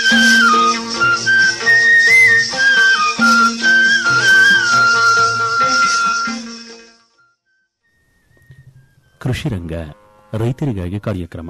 ಕೃಷಿ ರಂಗ ರೈತರಿಗಾಗಿ ಕಾರ್ಯಕ್ರಮ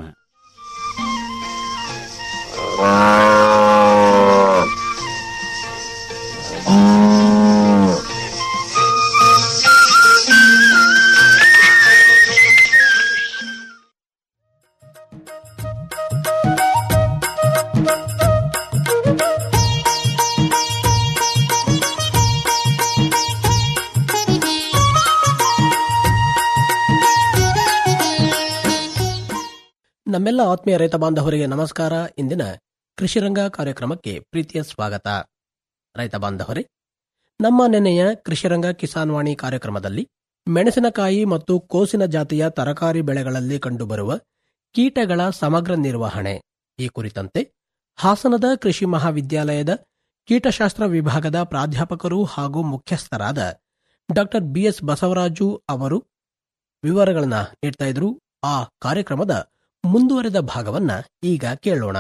ನಮ್ಮೆಲ್ಲ ಆತ್ಮೀಯ ರೈತ ಬಾಂಧವರಿಗೆ ನಮಸ್ಕಾರ ಇಂದಿನ ಕೃಷಿರಂಗ ಕಾರ್ಯಕ್ರಮಕ್ಕೆ ಪ್ರೀತಿಯ ಸ್ವಾಗತ ರೈತ ಬಾಂಧವರೇ ನಮ್ಮ ನೆನೆಯ ಕೃಷಿರಂಗ ಕಿಸಾನ್ ವಾಣಿ ಕಾರ್ಯಕ್ರಮದಲ್ಲಿ ಮೆಣಸಿನಕಾಯಿ ಮತ್ತು ಕೋಸಿನ ಜಾತಿಯ ತರಕಾರಿ ಬೆಳೆಗಳಲ್ಲಿ ಕಂಡುಬರುವ ಕೀಟಗಳ ಸಮಗ್ರ ನಿರ್ವಹಣೆ ಈ ಕುರಿತಂತೆ ಹಾಸನದ ಕೃಷಿ ಮಹಾವಿದ್ಯಾಲಯದ ಕೀಟಶಾಸ್ತ್ರ ವಿಭಾಗದ ಪ್ರಾಧ್ಯಾಪಕರು ಹಾಗೂ ಮುಖ್ಯಸ್ಥರಾದ ಡಾಕ್ಟರ್ ಬಿಎಸ್ ಬಸವರಾಜು ಅವರು ವಿವರಗಳನ್ನ ನೀಡ್ತಾ ಇದ್ರು ಆ ಕಾರ್ಯಕ್ರಮದ ಮುಂದುವರೆದ ಭಾಗವನ್ನ ಈಗ ಕೇಳೋಣ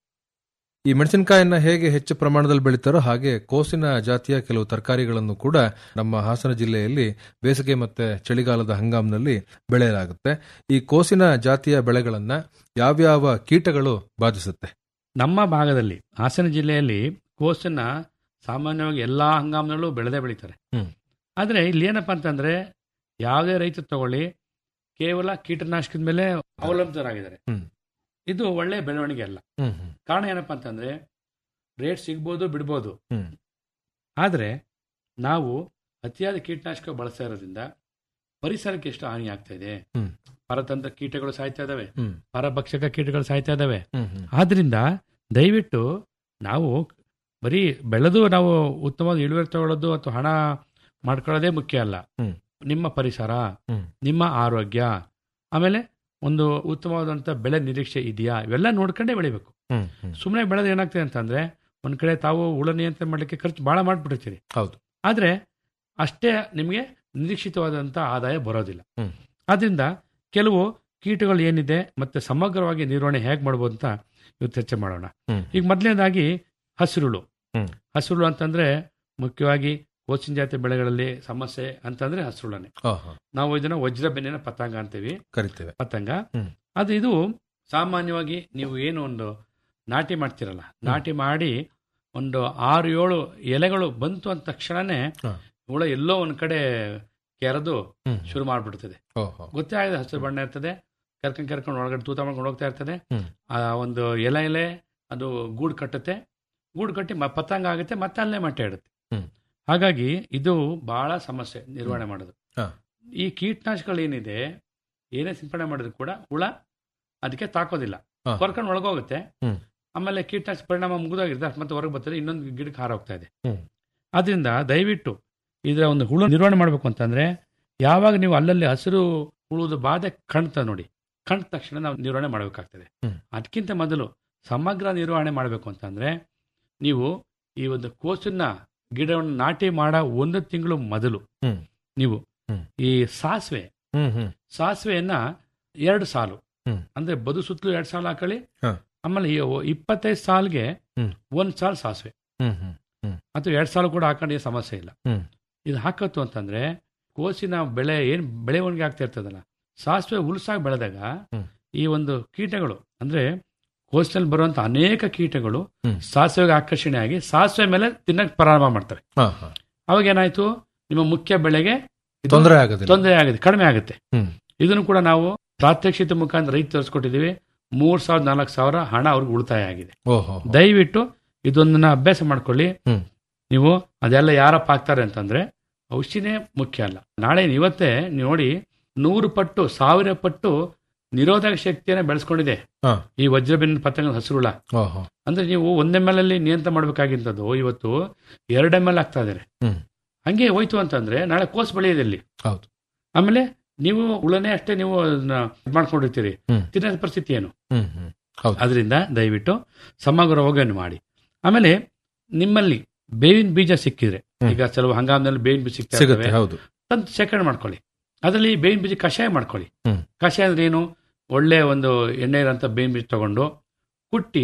ಈ ಮೆಣಸಿನಕಾಯನ್ನ ಹೇಗೆ ಹೆಚ್ಚು ಪ್ರಮಾಣದಲ್ಲಿ ಬೆಳೀತಾರೋ ಹಾಗೆ ಕೋಸಿನ ಜಾತಿಯ ಕೆಲವು ತರಕಾರಿಗಳನ್ನು ಕೂಡ ನಮ್ಮ ಹಾಸನ ಜಿಲ್ಲೆಯಲ್ಲಿ ಬೇಸಿಗೆ ಮತ್ತೆ ಚಳಿಗಾಲದ ಹಂಗಾಮಿನಲ್ಲಿ ಬೆಳೆಯಲಾಗುತ್ತೆ ಈ ಕೋಸಿನ ಜಾತಿಯ ಬೆಳೆಗಳನ್ನ ಯಾವ್ಯಾವ ಕೀಟಗಳು ಬಾಧಿಸುತ್ತೆ ನಮ್ಮ ಭಾಗದಲ್ಲಿ ಹಾಸನ ಜಿಲ್ಲೆಯಲ್ಲಿ ಕೋಸನ್ನ ಸಾಮಾನ್ಯವಾಗಿ ಎಲ್ಲಾ ಹಂಗಾಮಿನಲ್ಲೂ ಬೆಳೆದೇ ಬೆಳೀತಾರೆ ಹ್ಮ್. ಆದ್ರೆ ಇಲ್ಲಿ ಏನಪ್ಪಾ ಅಂತಂದ್ರೆ ಯಾವುದೇ ರೈತ ತಗೊಳ್ಳಿ ಕೇವಲ ಕೀಟನಾಶಕದ ಮೇಲೆ ಅವಲಂಬಿತರಾಗಿದ್ದಾರೆ ಹ್ಮ್. ಇದು ಒಳ್ಳೆ ಬೆಳವಣಿಗೆ ಅಲ್ಲ ಹ್ಮ್ ಹ್ಮ್ ಕಾರಣ ಏನಪ್ಪಾ ಅಂತಂದ್ರೆ ರೇಟ್ ಸಿಗ್ಬೋದು ಬಿಡ್ಬೋದು ಹ್ಮ್. ಆದ್ರೆ ನಾವು ಅತಿಯಾದ ಕೀಟನಾಶಕ ಬಳಸ್ತಾ ಇರೋದ್ರಿಂದ ಪರಿಸರಕ್ಕೆ ಎಷ್ಟು ಹಾನಿ ಆಗ್ತಾ ಇದೆ ಹ್ಮ್. ಪರತಂತ್ರ ಕೀಟಗಳು ಸಾಯ್ತಾ ಇದಾವೆ ಹ್ಮ್. ಪರಭಕ್ಷಕ ಕೀಟಗಳು ಸಾಯ್ತಾ ಇದಾವೆ ಹ್ಮ್ ಹ್ಮ್ ಆದ್ರಿಂದ ದಯವಿಟ್ಟು ನಾವು ಬರೀ ಬೆಳೆದು ನಾವು ಉತ್ತಮವಾದ ಇಳುವರಿ ತಗೊಳ್ಳೋದು ಅಥವಾ ಹಣ ಮಾಡ್ಕೊಳ್ಳೋದೇ ಮುಖ್ಯ ಅಲ್ಲ ಹ್ಮ್. ನಿಮ್ಮ ಪರಿಸರ ಹ್ಮ್. ನಿಮ್ಮ ಆರೋಗ್ಯ ಆಮೇಲೆ ಒಂದು ಉತ್ತಮವಾದಂಥ ಬೆಳೆ ನಿರೀಕ್ಷೆ ಇದೆಯಾ ಇವೆಲ್ಲ ನೋಡ್ಕೊಂಡೇ ಬೆಳಿಬೇಕು ಹ್ಮ್ ಹ್ಮ್ ಸುಮ್ಮನೆ ಬೆಳೆದು ಏನಾಗ್ತದೆ ಅಂತಂದ್ರೆ ಒಂದ್ ಕಡೆ ತಾವು ಹುಳ ನಿಯಂತ್ರಣ ಮಾಡ್ಲಿಕ್ಕೆ ಖರ್ಚು ಬಹಳ ಮಾಡ್ಬಿಟ್ಟಿರ್ತೀರಿ ಹೌದು. ಆದ್ರೆ ಅಷ್ಟೇ ನಿಮಗೆ ನಿರೀಕ್ಷಿತವಾದಂಥ ಆದಾಯ ಬರೋದಿಲ್ಲ ಹ್ಮ್. ಆದ್ರಿಂದ ಕೆಲವು ಕೀಟಗಳು ಏನಿದೆ ಮತ್ತೆ ಸಮಗ್ರವಾಗಿ ನಿರ್ವಹಣೆ ಹೇಗೆ ಮಾಡ್ಬೋದು ಅಂತ ಇವತ್ತು ಚರ್ಚೆ ಮಾಡೋಣ ಹ್ಮ್. ಈಗ ಮೊದಲನೇದಾಗಿ ಹಸಿರುಳು ಹ್ಮ್. ಹಸಿರುಳು ಅಂತಂದ್ರೆ ಮುಖ್ಯವಾಗಿ ಕೋಚಿನ ಜಾತಿ ಬೆಳೆಗಳಲ್ಲಿ ಸಮಸ್ಯೆ ಅಂತಂದ್ರೆ ಹಸಿರುಳನೆ ಹಾ, ಹಾ. ನಾವು ಇದನ್ನ ವಜ್ರ ಬೆನ್ನಿನ ಪತಂಗ ಅಂತೀವಿ ಕರಿತೇವೆ ಪತಂಗ ಹ್ಮ್. ಅದು ಇದು ಸಾಮಾನ್ಯವಾಗಿ ನೀವು ಏನು ಒಂದು ನಾಟಿ ಮಾಡ್ತಿರಲ್ಲ ನಾಟಿ ಮಾಡಿ ಒಂದು ಆರು ಏಳು ಎಲೆಗಳು ಬಂತು ಅಂದ ತಕ್ಷಣನೇ ಹಾ. ಹುಳ ಎಲ್ಲೋ ಒಂದ್ ಕಡೆ ಕೆರೆದು ಹ್ಮ್. ಶುರು ಮಾಡ್ಬಿಡ್ತದೆ ಓ, ಹೋ. ಗೊತ್ತೇ ಆಗಿದೆ ಹಸಿರು ಬಣ್ಣ ಇರ್ತದೆ ಕರ್ಕೊಂಡ್ ಕರ್ಕೊಂಡು ಒಳಗಡೆ ತೂತ ಮಾಡ್ಕೊಂಡು ಹೋಗ್ತಾ ಇರ್ತದೆ ಹ್ಮ್. ಆ ಒಂದು ಎಲೆ ಎಲೆ ಅದು ಗೂಡು ಕಟ್ಟುತ್ತೆ ಗೂಡು ಕಟ್ಟಿ ಮ- ಪತಂಗ ಆಗುತ್ತೆ ಮತ್ತೆ ಅಲ್ಲೇ ಮೊಟ್ಟೆ ಇಡುತ್ತೆ ಹ್ಮ್. ಹಾಗಾಗಿ ಇದು ಬಹಳ ಸಮಸ್ಯೆ ನಿರ್ವಹಣೆ ಮಾಡೋದು ಹಾ. ಈ ಕೀಟನಾಶಕಗಳು ಏನಿದೆ ಏನೇ ಸಿಂಪಡಣೆ ಮಾಡಿದ್ರು ಕೂಡ ಹುಳ ಅದಕ್ಕೆ ತಾಕೋದಿಲ್ಲ ಹಾ. ಹೊರ್ಕೊಂಡು ಒಳಗೋಗುತ್ತೆ ಹ್ಮ್. ಆಮೇಲೆ ಕೀಟನಾಶಕ ಪರಿಣಾಮ ಮುಗಿದೋಗಿರುತ್ತೆ ಮತ್ತೆ ಹೊರಗೆ ಬರ್ತದೆ ಇನ್ನೊಂದು ಗಿಡಕ್ಕೆ ಹಾರ ಹೋಗ್ತಾ ಇದೆ ಹ್ಮ್. ಆದ್ರಿಂದ ದಯವಿಟ್ಟು ಇದರ ಒಂದು ಹುಳು ನಿರ್ವಹಣೆ ಮಾಡಬೇಕು ಅಂತಂದ್ರೆ ಯಾವಾಗ ನೀವು ಅಲ್ಲಲ್ಲಿ ಹಸಿರು ಹುಳುದ ಬಾಧೆ ಕಾಣ್ತಾ ನೋಡಿ ಕಂಡ ತಕ್ಷಣ ನಾವು ನಿರ್ವಹಣೆ ಮಾಡಬೇಕಾಗ್ತದೆ ಹ್ಮ್. ಅದಕ್ಕಿಂತ ಮೊದಲು ಸಮಗ್ರ ನಿರ್ವಹಣೆ ಮಾಡಬೇಕು ಅಂತಂದ್ರೆ ನೀವು ಈ ಒಂದು ಕೋಸನ್ನ ಗಿಡವನ್ನು ನಾಟಿ ಮಾಡೋ ಒಂದು ತಿಂಗಳು ಮೊದಲು ಹ್ಮ್. ನೀವು ಹ್ಮ್. ಈ ಸಾಸಿವೆ ಹ್ಮ್ ಹ್ಮ್ ಸಾಸಿವೆಯನ್ನ ಎರಡು ಸಾಲು ಹ್ಮ್. ಅಂದ್ರೆ ಬದು ಸುತ್ತಲೂ ಎರಡು ಸಾಲು ಹಾಕೊಳ್ಳಿ ಹಾ. ಆಮೇಲೆ ಈ ಇಪ್ಪತ್ತೈದು ಸಾಲ್ಗೆ ಹ್ಮ್. ಒಂದ್ ಸಾಲು ಸಾಸಿವೆ ಹ್ಮ್ ಹ್ಮ್ ಅಥವಾ ಎರಡು ಸಾಲು ಕೂಡ ಹಾಕೊಂಡು ಏನು ಸಮಸ್ಯೆ ಇಲ್ಲ ಹ್ಮ್. ಇದು ಹಾಕತ್ತು ಅಂತಂದ್ರೆ ಕೋಸಿನ ಬೆಳೆ ಏನ್ ಬೆಳವಣಿಗೆ ಆಗ್ತಾ ಇರ್ತದಲ್ಲ ಸಾಸಿವೆ ಉಲ್ಸಾಗಿ ಬೆಳೆದಾಗ ಹ್ಮ್. ಈ ಒಂದು ಕೀಟಗಳು ಅಂದ್ರೆ ಕೋಸಿನಲ್ಲಿ ಬರುವಂತ ಅನೇಕ ಕೀಟಗಳು ಹ್ಮ್. ಸಾಸಿವೆಗೆ ಆಕರ್ಷಣೆ ಆಗಿ ಸಾಸಿವೆ ಮೇಲೆ ತಿನ್ನಕ್ ಪ್ರಾರಂಭ ಮಾಡ್ತವೆ ಹಾ, ಹಾ. ಅವಾಗ ಏನಾಯ್ತು ನಿಮ್ಮ ಮುಖ್ಯ ಬೆಳೆಗೆ ಇದು ತೊಂದರೆ ಆಗೋದಿಲ್ಲ ತೊಂದರೆ ಆಗುತ್ತೆ ಕಡಿಮೆ ಆಗುತ್ತೆ ಹ್ಮ್. ಇದನ್ನು ಕೂಡ ನಾವು ಪ್ರಾತ್ಯಕ್ಷಿತೆ ಮುಖಾಂತರ ರೈತ ತೋರಿಸ್ಕೊಟ್ಟಿದ್ದೀವಿ ಮೂರ್ ಸಾವಿರದ ನಾಲ್ಕು ಸಾವಿರ ಹಣ ಅವ್ರಿಗೆ ಉಳಿತಾಯ ಆಗಿದೆ ಓಹೋ ದಯವಿಟ್ಟು ಇದೊಂದನ್ನ ಅಭ್ಯಾಸ ಮಾಡ್ಕೊಳ್ಳಿ ಹ್ಮ್. ನೀವು ಅದೆಲ್ಲ ಯಾರಪ್ಪ ಹಾಕ್ತಾರೆ ಅಂತಂದ್ರೆ ಔಷಧಿನೇ ಮುಖ್ಯ ಅಲ್ಲ ನಾಳೆ ಇವತ್ತೇ ನೀವು ನೋಡಿ ನೂರು ಪಟ್ಟು ಸಾವಿರ ಪಟ್ಟು ನಿರೋಧಕ ಶಕ್ತಿಯನ್ನ ಬೆಳೆಸ್ಕೊಂಡಿದೆ ಹಾ. ಈ ವಜ್ರಬಿನ್ ಪತಂಗ ಹಸಿರುಳ ಓಹೋ ಅಂದ್ರೆ ನೀವು ಒಂದ್ ಎಮ್ ಎಲ್ ಅಲ್ಲಿ ನಿಯಂತ್ರಣ ಮಾಡ್ಬೇಕಾಗಿಂತದ್ದು ಇವತ್ತು ಎರಡು ಎಮ್ ಎಲ್ ಆಗ್ತಾ ಇದಾರೆ ಹ್ಮ್. ಹಂಗೆ ಹೋಯ್ತು ಅಂತಂದ್ರೆ ನಾಳೆ ಕೋಸ್ ಬೆಳೆಯೋದಿಲ್ಲಿ ಹೌದು. ಆಮೇಲೆ ನೀವು ಉಳನೆ ಅಷ್ಟೇ ನೀವು ಅದನ್ನ ಇದ್ ಮಾಡ್ಕೊಂಡಿರ್ತೀರಿ ಹ್ಮ್. ತಿನ್ನೋ ಪರಿಸ್ಥಿತಿ ಏನು ಹ್ಮ್ ಹ್ಮ್ ಅದರಿಂದ ದಯವಿಟ್ಟು ಸಮಗ್ರ ಹೋಗನ್ನು ಮಾಡಿ ಆಮೇಲೆ ನಿಮ್ಮಲ್ಲಿ ಬೇವಿನ ಬೀಜ ಸಿಕ್ಕಿದ್ರೆ ಹ್ಮ್. ಈಗ ಕೆಲವು ಹಂಗಾಮದಲ್ಲಿ ಬೇವಿನ ಬೀಜ ಸಿಗ್ತಾ ಸಿಗುತ್ತೆ ಇರ್ತವೆ. ಹೌದು ತಂದು ಶೇಖರಣೆ ಮಾಡ್ಕೊಳ್ಳಿ ಅದರಲ್ಲಿ ಬೇವಿನ ಬೀಜ ಕಷಾಯ ಮಾಡ್ಕೊಳ್ಳಿ ಹ್ಮ್. ಕಷಾಯ ಅಂದ್ರೆ ಏನು ಒಳ್ಳೆ ಒಂದು ಎಣ್ಣೆ ಇರೋಂಥ ಬೇವಿನ ಬೀಜ ತಗೊಂಡು ಕುಟ್ಟಿ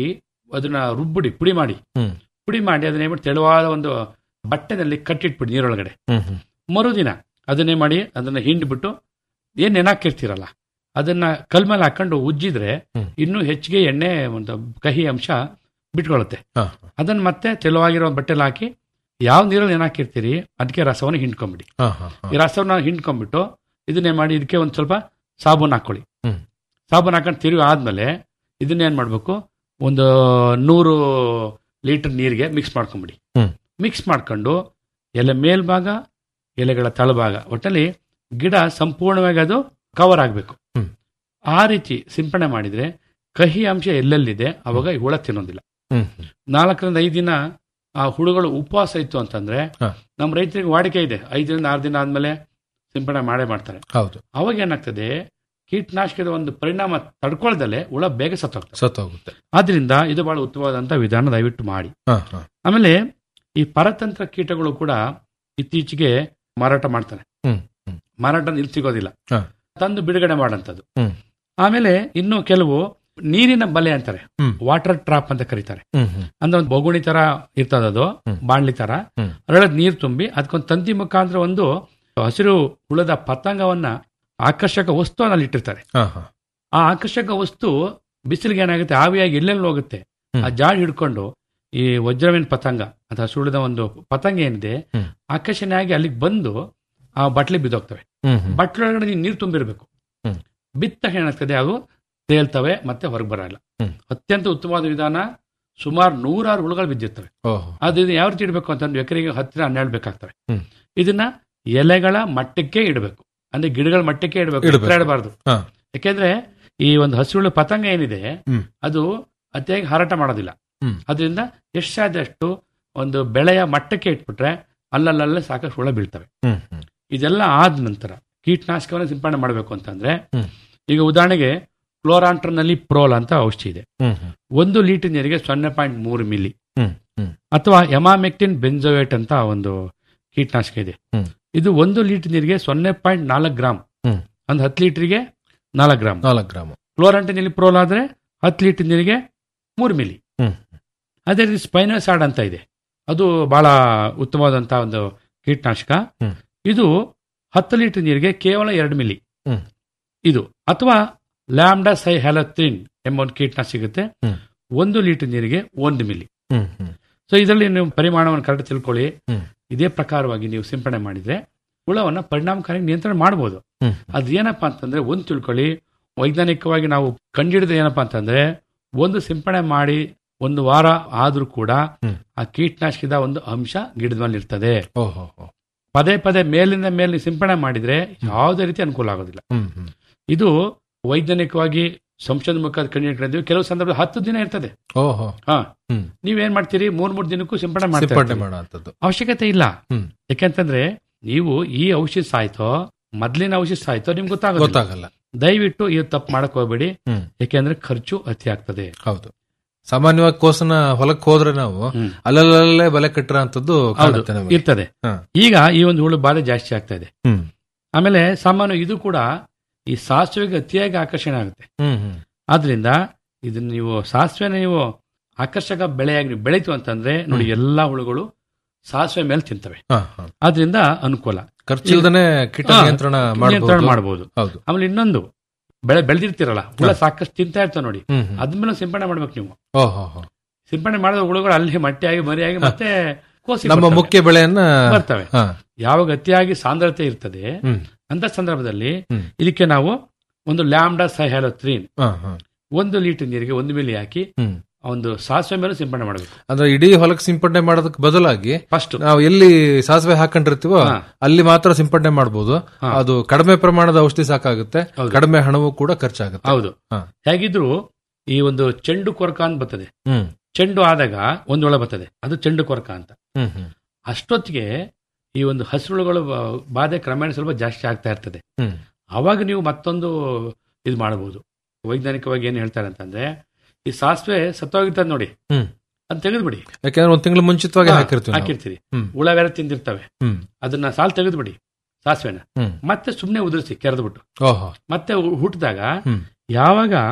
ಅದನ್ನ ರುಬ್ಬಿಡಿ ಪುಡಿ ಮಾಡಿ ಹ್ಮ್. ಪುಡಿ ಮಾಡಿ ಅದನ್ನ ಏನ್ಬಿಟ್ಟು ತೆಳುವಾದ ಒಂದು ಬಟ್ಟೆನಲ್ಲಿ ಕಟ್ಟಿಟ್ಬಿಡಿ ನೀರೊಳಗಡೆ ಹ್ಮ್ ಹ್ಮ್ ಮರುದಿನ ಅದನ್ನೇ ಮಾಡಿ ಅದನ್ನ ಹಿಂಡ್ಬಿಟ್ಟು ಏನ್ ನೆನಾಕಿರ್ತೀರಲ್ಲ ಅದನ್ನ ಕಲ್ ಮೇಲೆ ಹಾಕೊಂಡು ಉಜ್ಜಿದ್ರೆ ಹ್ಮ್. ಇನ್ನೂ ಹೆಚ್ಚಿಗೆ ಎಣ್ಣೆ ಒಂದು ಕಹಿ ಅಂಶ ಬಿಟ್ಕೊಳ್ಳುತ್ತೆ ಹಾ, ಅದನ್ನ ಮತ್ತೆ ತೆಳುವಾಗಿರೋ ಬಟ್ಟೆಲಿ ಹಾಕಿ ಯಾವ ನೀರಲ್ಲಿ ನೆನಾಕಿರ್ತೀರಿ ಅದಕ್ಕೆ ರಸವನ್ನು ಹಿಂಡ್ಕೊಂಬಿಡಿ ಹಾ, ಹಾ, ಹಾ. ಈ ರಸವನ್ನ ಹಿಂಡ್ಕೊಂಡ್ಬಿಟ್ಟು ಇದನ್ನೇ ಮಾಡಿ ಇದಕ್ಕೆ ಒಂದು ಸ್ವಲ್ಪ ಸಾಬೂನು ಹಾಕೊಳ್ಳಿ ಹ್ಮ್. ಸಾಬೂನು ಹಾಕೊಂಡು ತಿರುಗಿ ಆದ್ಮೇಲೆ ಇದನ್ನೇನ್ ಮಾಡ್ಬೇಕು ಒಂದು ನೂರು ಲೀಟರ್ ನೀರಿಗೆ ಮಿಕ್ಸ್ ಮಾಡ್ಕೊಂಬಿಡಿ ಹ್ಮ್. ಮಿಕ್ಸ್ ಮಾಡ್ಕೊಂಡು ಎಲೆ ಮೇಲ್ಭಾಗ ಎಲೆಗಳ ತಳಭಾಗ ಒಟ್ಟಲ್ಲಿ ಗಿಡ ಸಂಪೂರ್ಣವಾಗಿ ಅದು ಕವರ್ ಆಗಬೇಕು ಹ್ಮ್. ಆ ರೀತಿ ಸಿಂಪಡಣೆ ಮಾಡಿದ್ರೆ ಕಹಿ ಅಂಶ ಎಲ್ಲೆಲ್ಲಿದೆ ಅವಾಗ ಈ ಹುಳ ತಿನ್ನೋದಿಲ್ಲ ಹ್ಮ್ ಹ್ಮ್. ನಾಲ್ಕರಿಂದ ಐದು ದಿನ ಆ ಹುಳುಗಳು ಉಪವಾಸ ಇತ್ತು ಅಂತಂದ್ರೆ ಹಾ. ನಮ್ಮ ರೈತರಿಗೆ ವಾಡಿಕೆ ಇದೆ ಐದರಿಂದ ಆರು ದಿನ ಆದ್ಮೇಲೆ ಸಿಂಪಡಣೆ ಮಾಡೇ ಮಾಡ್ತಾರೆ ಹೌದು ಅವಾಗ ಏನಾಗ್ತದೆ ಕೀಟನಾಶಕದ ಒಂದು ಪರಿಣಾಮ ತಡ್ಕೊಳ್ದಲೆ ಹುಳ ಬೇಗ ಸತ್ತೋಗ್ತದೆ ಸತ್ತೋಗುತ್ತೆ ಆದ್ರಿಂದ ಇದು ಬಹಳ ಉತ್ತಮವಾದಂತ ವಿಧಾನ ದಯವಿಟ್ಟು ಮಾಡಿ ಹಾ, ಹಾ. ಆಮೇಲೆ ಈ ಪರತಂತ್ರ ಕೀಟಗಳು ಕೂಡ ಇತ್ತೀಚೆಗೆ ಮಾರಾಟ ಮಾಡ್ತಾರೆ ಹ್ಮ್, ಹ್ಮ್. ಮಾರಾಟ ಇಲ್ಲಿ ಸಿಗೋದಿಲ್ಲ ಹಾ. ತಂದು ಬಿಡುಗಡೆ ಮಾಡಂತದ್ದು ಹ್ಮ್. ಆಮೇಲೆ ಇನ್ನು ಕೆಲವು ನೀರಿನ ಬಲೆ ಅಂತಾರೆ ಹ್ಮ್. ವಾಟರ್ ಟ್ರಾಪ್ ಅಂತ ಕರೀತಾರೆ ಹ್ಮ್ ಹ್ಮ್ ಅಂದ್ರೆ ಒಂದು ಬೊಗುಣಿ ತರ ಇರ್ತದ ಅದು ಹ್ಮ್. ಬಾಣ್ಲಿ ತರ ಹ್ಮ್. ಅದರೊಳಗೆ ನೀರು ತುಂಬಿ ಅದಕ್ಕೊಂದು ತಂತಿ ಮುಖಾಂತರ ಒಂದು ಹಸಿರು ಹುಳದ ಪತಂಗವನ್ನ ಆಕರ್ಷಕ ವಸ್ತು ಅಲ್ಲಿ ಇಟ್ಟಿರ್ತಾರೆ ಹಾ, ಹಾ. ಆ ಆಕರ್ಷಕ ವಸ್ತು ಬಿಸಿಲಿಗೆ ಏನಾಗುತ್ತೆ ಆವಿಯಾಗಿ ಎಲ್ಲೆಲ್ಲಿ ಹೋಗುತ್ತೆ ಹ್ಮ್. ಆ ಜಾಡ್ ಹಿಡ್ಕೊಂಡು ಈ ವಜ್ರವಿನ ಪತಂಗ ಅಥವಾ ಸುಳಿದ ಒಂದು ಪತಂಗ ಏನಿದೆ ಹ್ಮ್. ಆಕರ್ಷಣೆ ಆಗಿ ಅಲ್ಲಿಗೆ ಬಂದು ಆ ಬಟ್ಲಿ ಬಿದ್ದೋಗ್ತವೆ ಹ್ಮ್ ಹ್ಮ್. ಬಟ್ಲೊಳಗಡೆ ನೀನು ನೀರು ತುಂಬಿರ್ಬೇಕು ಹ್ಮ್. ಬಿತ್ತ ತಕ್ಷಣ ಏನಾಗ್ತದೆ ಅವು ತೇಲ್ತವೆ ಮತ್ತೆ ಹೊರಗೆ ಬರಲ್ಲ ಹ್ಮ್. ಅತ್ಯಂತ ಉತ್ತಮವಾದ ವಿಧಾನ ಸುಮಾರು ನೂರಾರು ಹುಳುಗಳು ಬಿದ್ದಿರ್ತವೆ ಓಹೋ ಅದು ಇದು ಯಾವ ರೀತಿ ಇಡಬೇಕು ಅಂತಂದ್ರೆ ಎಕರೆಗೆ ಹತ್ತಿರ ಹನ್ನೆರಡು ಬೇಕಾಗ್ತವೆ ಹ್ಮ್. ಇದನ್ನ ಎಲೆಗಳ ಮಟ್ಟಕ್ಕೆ ಇಡಬೇಕು ಅಂದ್ರೆ ಗಿಡಗಳ ಮಟ್ಟಕ್ಕೆ ಇಡಬೇಕು ಇಡ್ಬೇಕು. ಎತ್ತರ ಇಡಬಾರ್ದು ಹಾ. ಯಾಕೆಂದ್ರೆ ಈ ಒಂದು ಹಸಿರುಳು ಪತಂಗ ಏನಿದೆ ಹ್ಮ್. ಅದು ಅತಿಯಾಗಿ ಹಾರಾಟ ಮಾಡೋದಿಲ್ಲ ಹ್ಮ್. ಅದರಿಂದ ಎಷ್ಟು ಸಾಧ್ಯ ಅಷ್ಟು ಒಂದು ಬೆಳೆಯ ಮಟ್ಟಕ್ಕೆ ಇಟ್ಬಿಟ್ರೆ ಅಲ್ಲಲ್ಲಲ್ಲೇ ಸಾಕಷ್ಟು ಹುಳ ಬೀಳ್ತವೆ ಹ್ಮ್ ಹ್ಮ್. ಇದೆಲ್ಲ ಆದ ನಂತರ ಕೀಟನಾಶಕವನ್ನು ಸಿಂಪಡಣೆ ಮಾಡಬೇಕು ಅಂತಂದ್ರೆ ಹ್ಮ್. ಈಗ ಉದಾಹರಣೆಗೆ ಕ್ಲೋರಾಂಟ್ರನಲ್ಲಿ ಪ್ರೋಲ್ ಅಂತ ಔಷಧಿ ಇದೆ ಹ್ಮ್ ಹ್ಮ್. ಒಂದು ಲೀಟರ್ ನೀರಿಗೆ ಸೊನ್ನೆ ಪಾಯಿಂಟ್ ಮೂರು ಮಿಲಿ ಹ್ಮ್ ಹ್ಮ್. ಅಥವಾ ಎಮಾಮೆಕ್ಟಿನ್ ಬೆಂಜೋವೇಟ್ ಅಂತ ಒಂದು ಕೀಟನಾಶಕ ಇದೆ ಹ್ಮ್. ಇದು ಒಂದು ಲೀಟರ್ ನೀರಿಗೆ ಸೊನ್ನೆ ಪಾಯಿಂಟ್ ನಾಲ್ಕು ಗ್ರಾಮ್ ಹ್ಮ್. ಒಂದು ಹತ್ತು ಲೀಟರ್ಗೆ ನಾಲ್ಕು ಗ್ರಾಮ್ ನಾಲ್ಕು ಗ್ರಾಮ್ ಕ್ಲೋರಾಂಟಿನಲ್ಲಿ ಪ್ರೋಲ್ ಆದ್ರೆ ಹತ್ತು ಲೀಟರ್ ನೀರಿಗೆ ಮೂರು ಮಿಲಿ ಹ್ಮ್. ಅದೇ ರೀತಿ ಸ್ಪೈನೋಸಾಡ್ ಅಂತ ಇದೆ ಅದು ಬಹಳ ಉತ್ತಮವಾದಂತ ಒಂದು ಕೀಟನಾಶಕ ಹ್ಮ್. ಇದು ಹತ್ತು ಲೀಟರ್ ನೀರಿಗೆ ಕೇವಲ ಎರಡು ಮಿಲಿ ಹ್ಮ್. ಇದು ಅಥವಾ ಲ್ಯಾಂಬ್ಡಾ ಸೈ ಹ್ಯಾಲತ್ರಿನ್ ಎಂಬ ಒಂದು ಕೀಟನಾಶಕ ಸಿಗುತ್ತೆ ಹ್ಮ್. ಒಂದು ಲೀಟರ್ ನೀರಿಗೆ ಒಂದು ಮಿಲಿ ಹ್ಮ್ ಹ್ಮ್. ಸೊ ಇದರಲ್ಲಿ ನೀವು ಪರಿಮಾಣವನ್ನು ಕರೆಕ್ಟ್ ತಿಳ್ಕೊಳ್ಳಿ ಹ್ಮ್. ಇದೇ ಪ್ರಕಾರವಾಗಿ ನೀವು ಸಿಂಪಡಣೆ ಮಾಡಿದ್ರೆ ಹುಳವನ್ನ ಪರಿಣಾಮಕಾರಿ ನಿಯಂತ್ರಣ ಮಾಡಬಹುದು ಹ್ಮ್. ಅದು ಏನಪ್ಪಾ ಅಂತಂದ್ರೆ ಒಂದು ತಿಳ್ಕೊಳ್ಳಿ ವೈಜ್ಞಾನಿಕವಾಗಿ ನಾವು ಕಂಡಿಡಿದ ಏನಪ್ಪಾ ಅಂತಂದ್ರೆ ಒಂದು ಸಿಂಪಡಣೆ ಮಾಡಿ ಒಂದು ವಾರ ಆದ್ರೂ ಕೂಡ ಹ್ಮ್. ಆ ಕೀಟನಾಶಕದ ಒಂದು ಅಂಶ ಗಿಡದ ಮೇಲೆ ಇರ್ತದೆ ಓಹೋ ಹೋ. ಪದೇ ಪದೇ ಮೇಲಿಂದ ಮೇಲೆ ನೀವು ಸಿಂಪಡಣೆ ಮಾಡಿದ್ರೆ ಯಾವುದೇ ರೀತಿ ಅನುಕೂಲ ಆಗೋದಿಲ್ಲ ಹ್ಮ್ ಹ್ಮ್. ಇದು ವೈಜ್ಞಾನಿಕವಾಗಿ ಸಂಶೋಧನೆ ಮುಖಾಂತರ ಕಂಡುಹಿಡಿದಿದ್ದೀವಿ ಕೆಲವು ಸಂದರ್ಭದಲ್ಲಿ ಹತ್ತು ದಿನ ಇರ್ತದೆ ಓಹೋ ಹಾ ಹ್ಮ್. ನೀವೇನ್ ಮಾಡ್ತೀರಿ ಮೂರ್ ಮೂರ್ ದಿನಕ್ಕೂ ಸಿಂಪಡಣೆ ಮಾಡ್ತೀರಿ ಸಿಂಪಡಣೆ ಮಾಡೋ ಅಂತದ್ದು ಅವಶ್ಯಕತೆ ಇಲ್ಲ ಹ್ಮ್. ಯಾಕೆಂತಂದ್ರೆ ನೀವು ಈ ಔಷಧ ಸಾಯ್ತೋ ಮೊದ್ಲಿನ ಔಷಧ ಸಾಯ್ತೋ ನಿಮ್ಗೆ ಗೊತ್ತಾಗೋದಿಲ್ಲ ಗೊತ್ತಾಗಲ್ಲ ದಯವಿಟ್ಟು ಈ ತಪ್ಪು ಮಾಡಕ್ ಹೋಗ್ಬೇಡಿ ಹ್ಮ್. ಯಾಕೆಂದ್ರೆ ಖರ್ಚು ಅತಿ ಆಗ್ತದೆ ಹೌದು ಸಾಮಾನ್ಯವಾಗಿ ಕೋಸನ ಹೊಲಕ್ಕೆ ಹೋದ್ರೆ ನಾವು ಹ್ಮ್. ಅಲ್ಲಲ್ಲೇ ಬೆಲೆ ಕಟ್ಟಿರೋ ಅಂತದ್ದು ಹೌದು ಕಾಣುತ್ತೆ ನಮಗೆ ಇರ್ತದೆ ಹಾ. ಈಗ ಈ ಒಂದು ಹುಳು ಬಾಧೆ ಜಾಸ್ತಿ ಆಗ್ತಾ ಇದೆ ಹ್ಮ್. ಆಮೇಲೆ ಸಾಮಾನ್ಯ ಇದು ಕೂಡ ಈ ಸಾಸಿವೆಗೆ ಅತಿಯಾಗಿ ಆಕರ್ಷಣೆ ಆಗುತ್ತೆ ಹ್ಮ್ ಹ್ಮ್. ಆದ್ರಿಂದ ಇದನ್ನ ನೀವು ಸಾಸಿವೆನ ನೀವು ಆಕರ್ಷಕ ಬೆಳೆಯಾಗಿ ನೀವು ಬೆಳೀತು ಅಂತಂದ್ರೆ ನೋಡಿ ಎಲ್ಲಾ ಹುಳುಗಳು ಸಾಸಿವೆ ಮೇಲೆ ತಿಂತವೆ ಹಾ, ಹಾ. ಆದ್ರಿಂದ ಅನುಕೂಲ ಖರ್ಚಿಲ್ದನೆ ಕೀಟ ಹಾ, ನಿಯಂತ್ರಣ ನಿಯಂತ್ರಣ ಮಾಡಬಹುದು ಮಾಡಬಹುದು ಹೌದು ಆಮೇಲೆ ಇನ್ನೊಂದು ಬೆಳೆ ಬೆಳೆದಿರ್ತೀರಲ್ಲ ಹುಳ ಸಾಕಷ್ಟು ತಿಂತಾ ಇರ್ತಾವ ನೋಡಿ ಹ್ಮ್ ಹ್ಮ್. ಅದ್ಮೇಲೆ ಸಿಂಪಡಣೆ ಮಾಡ್ಬೇಕು ನೀವು ಓಹೋ ಹೋ. ಸಿಂಪಡಣೆ ಮಾಡಿದ ಹುಳುಗಳು ಅಲ್ಲಿ ಮಟ್ಟಿಯಾಗಿ ಮರಿಯಾಗಿ ಮತ್ತೆ ಕೋಸಿ ನಮ್ಮ ಬರ್ತವೆ. ಮುಖ್ಯ ಬೆಳೆಯನ್ನ ಬರ್ತವೆ ಹಾ. ಯಾವಾಗ ಅತಿಯಾಗಿ ಸಾಂದ್ರತೆ ಇರ್ತದೆ ಹ್ಮ್. ಅಂತ ಸಂದರ್ಭದಲ್ಲಿ ಹ್ಮ್. ಇದಕ್ಕೆ ನಾವು ಒಂದು ಲ್ಯಾಂಬ್ಡಾ ಸೈಹ್ಯಾಲೋತ್ರೀನ್ ಹಾ, ಹಾ. ಒಂದು ಲೀಟರ್ ನೀರಿಗೆ ಒಂದು ಮಿಲಿ ಹಾಕಿ ಹ್ಮ್. ಒಂದು ಸಾಸಿವೆ ಮೇಲೆ ಸಿಂಪಡಣೆ ಮಾಡಬೇಕು ಅಂದ್ರೆ ಇಡೀ ಹೊಲಕ್ಕೆ ಸಿಂಪಡಣೆ ಮಾಡೋದಕ್ಕೆ ಬದಲಾಗಿ ಫಸ್ಟ್ ನಾವು ಎಲ್ಲಿ ಸಾಸಿವೆ ಹಾಕೊಂಡಿರ್ತೀವೋ ಹಾ. ಅಲ್ಲಿ ಮಾತ್ರ ಸಿಂಪಡಣೆ ಮಾಡಬಹುದು ಹಾ. ಅದು ಕಡಿಮೆ ಪ್ರಮಾಣದ ಔಷಧಿ ಸಾಕಾಗುತ್ತೆ ಹೌದು. ಕಡಿಮೆ ಹಣವೂ ಕೂಡ ಖರ್ಚಾಗುತ್ತೆ ಹೌದು ಹಾ. ಹೇಗಿದ್ರು ಈ ಒಂದು ಚೆಂಡು ಕೊರಕ ಅಂತ ಬರ್ತದೆ ಹ್ಮ್ ಚೆಂಡು ಆದಾಗ ಒಂದು ಹುಳ ಬರ್ತದೆ ಅದು ಚೆಂಡು ಕೊರಕ ಅಂತ ಹ್ಮ್ ಹ್ಮ್ ಅಷ್ಟೊತ್ತಿಗೆ ಈ ಒಂದು ಹಸಿರುಳುಗಳು ಬಾಧೆ ಕ್ರಮೇಣ ಸ್ವಲ್ಪ ಜಾಸ್ತಿ ಆಗ್ತಾ ಇರ್ತದೆ ಹ್ಮ್. ಅವಾಗ ನೀವು ಮತ್ತೊಂದು ಇದು ಮಾಡಬಹುದು ವೈಜ್ಞಾನಿಕವಾಗಿ ಏನ್ ಹೇಳ್ತಾರೆ ಅಂತಂದ್ರೆ ಈ ಸಾಸಿವೆ ಸತ್ತೋಗಿರ್ತದೆ ನೋಡಿ ಹ್ಮ್. ಅದ್ ತೆಗೆದ್ಬಿಡಿ ಯಾಕಂದ್ರೆ ಒಂದ್ ತಿಂಗಳು ಮುಂಚಿತವಾಗಿ ಹಾ, ಹಾಕಿರ್ತೀವಿ ನಾವು. ಹಾಕಿರ್ತೀರಿ ಹ್ಮ್. ಹುಳ ಬೇರೆ ತಿಂದಿರ್ತವೆ ಹ್ಮ್ ಅದನ್ನ ಸಾಲ್ ತೆಗೆದ್ಬಿಡಿ ಸಾಸಿವೆನ ಹ್ಮ್. ಮತ್ತೆ ಸುಮ್ನೆ ಉದುರಿಸಿ ಕೆರೆದ್ಬಿಟ್ಟು ಓಹೋ ಮತ್ತೆ ಹುಟ್ಟಿದಾಗ ಹ್ಮ್. ಯಾವಾಗ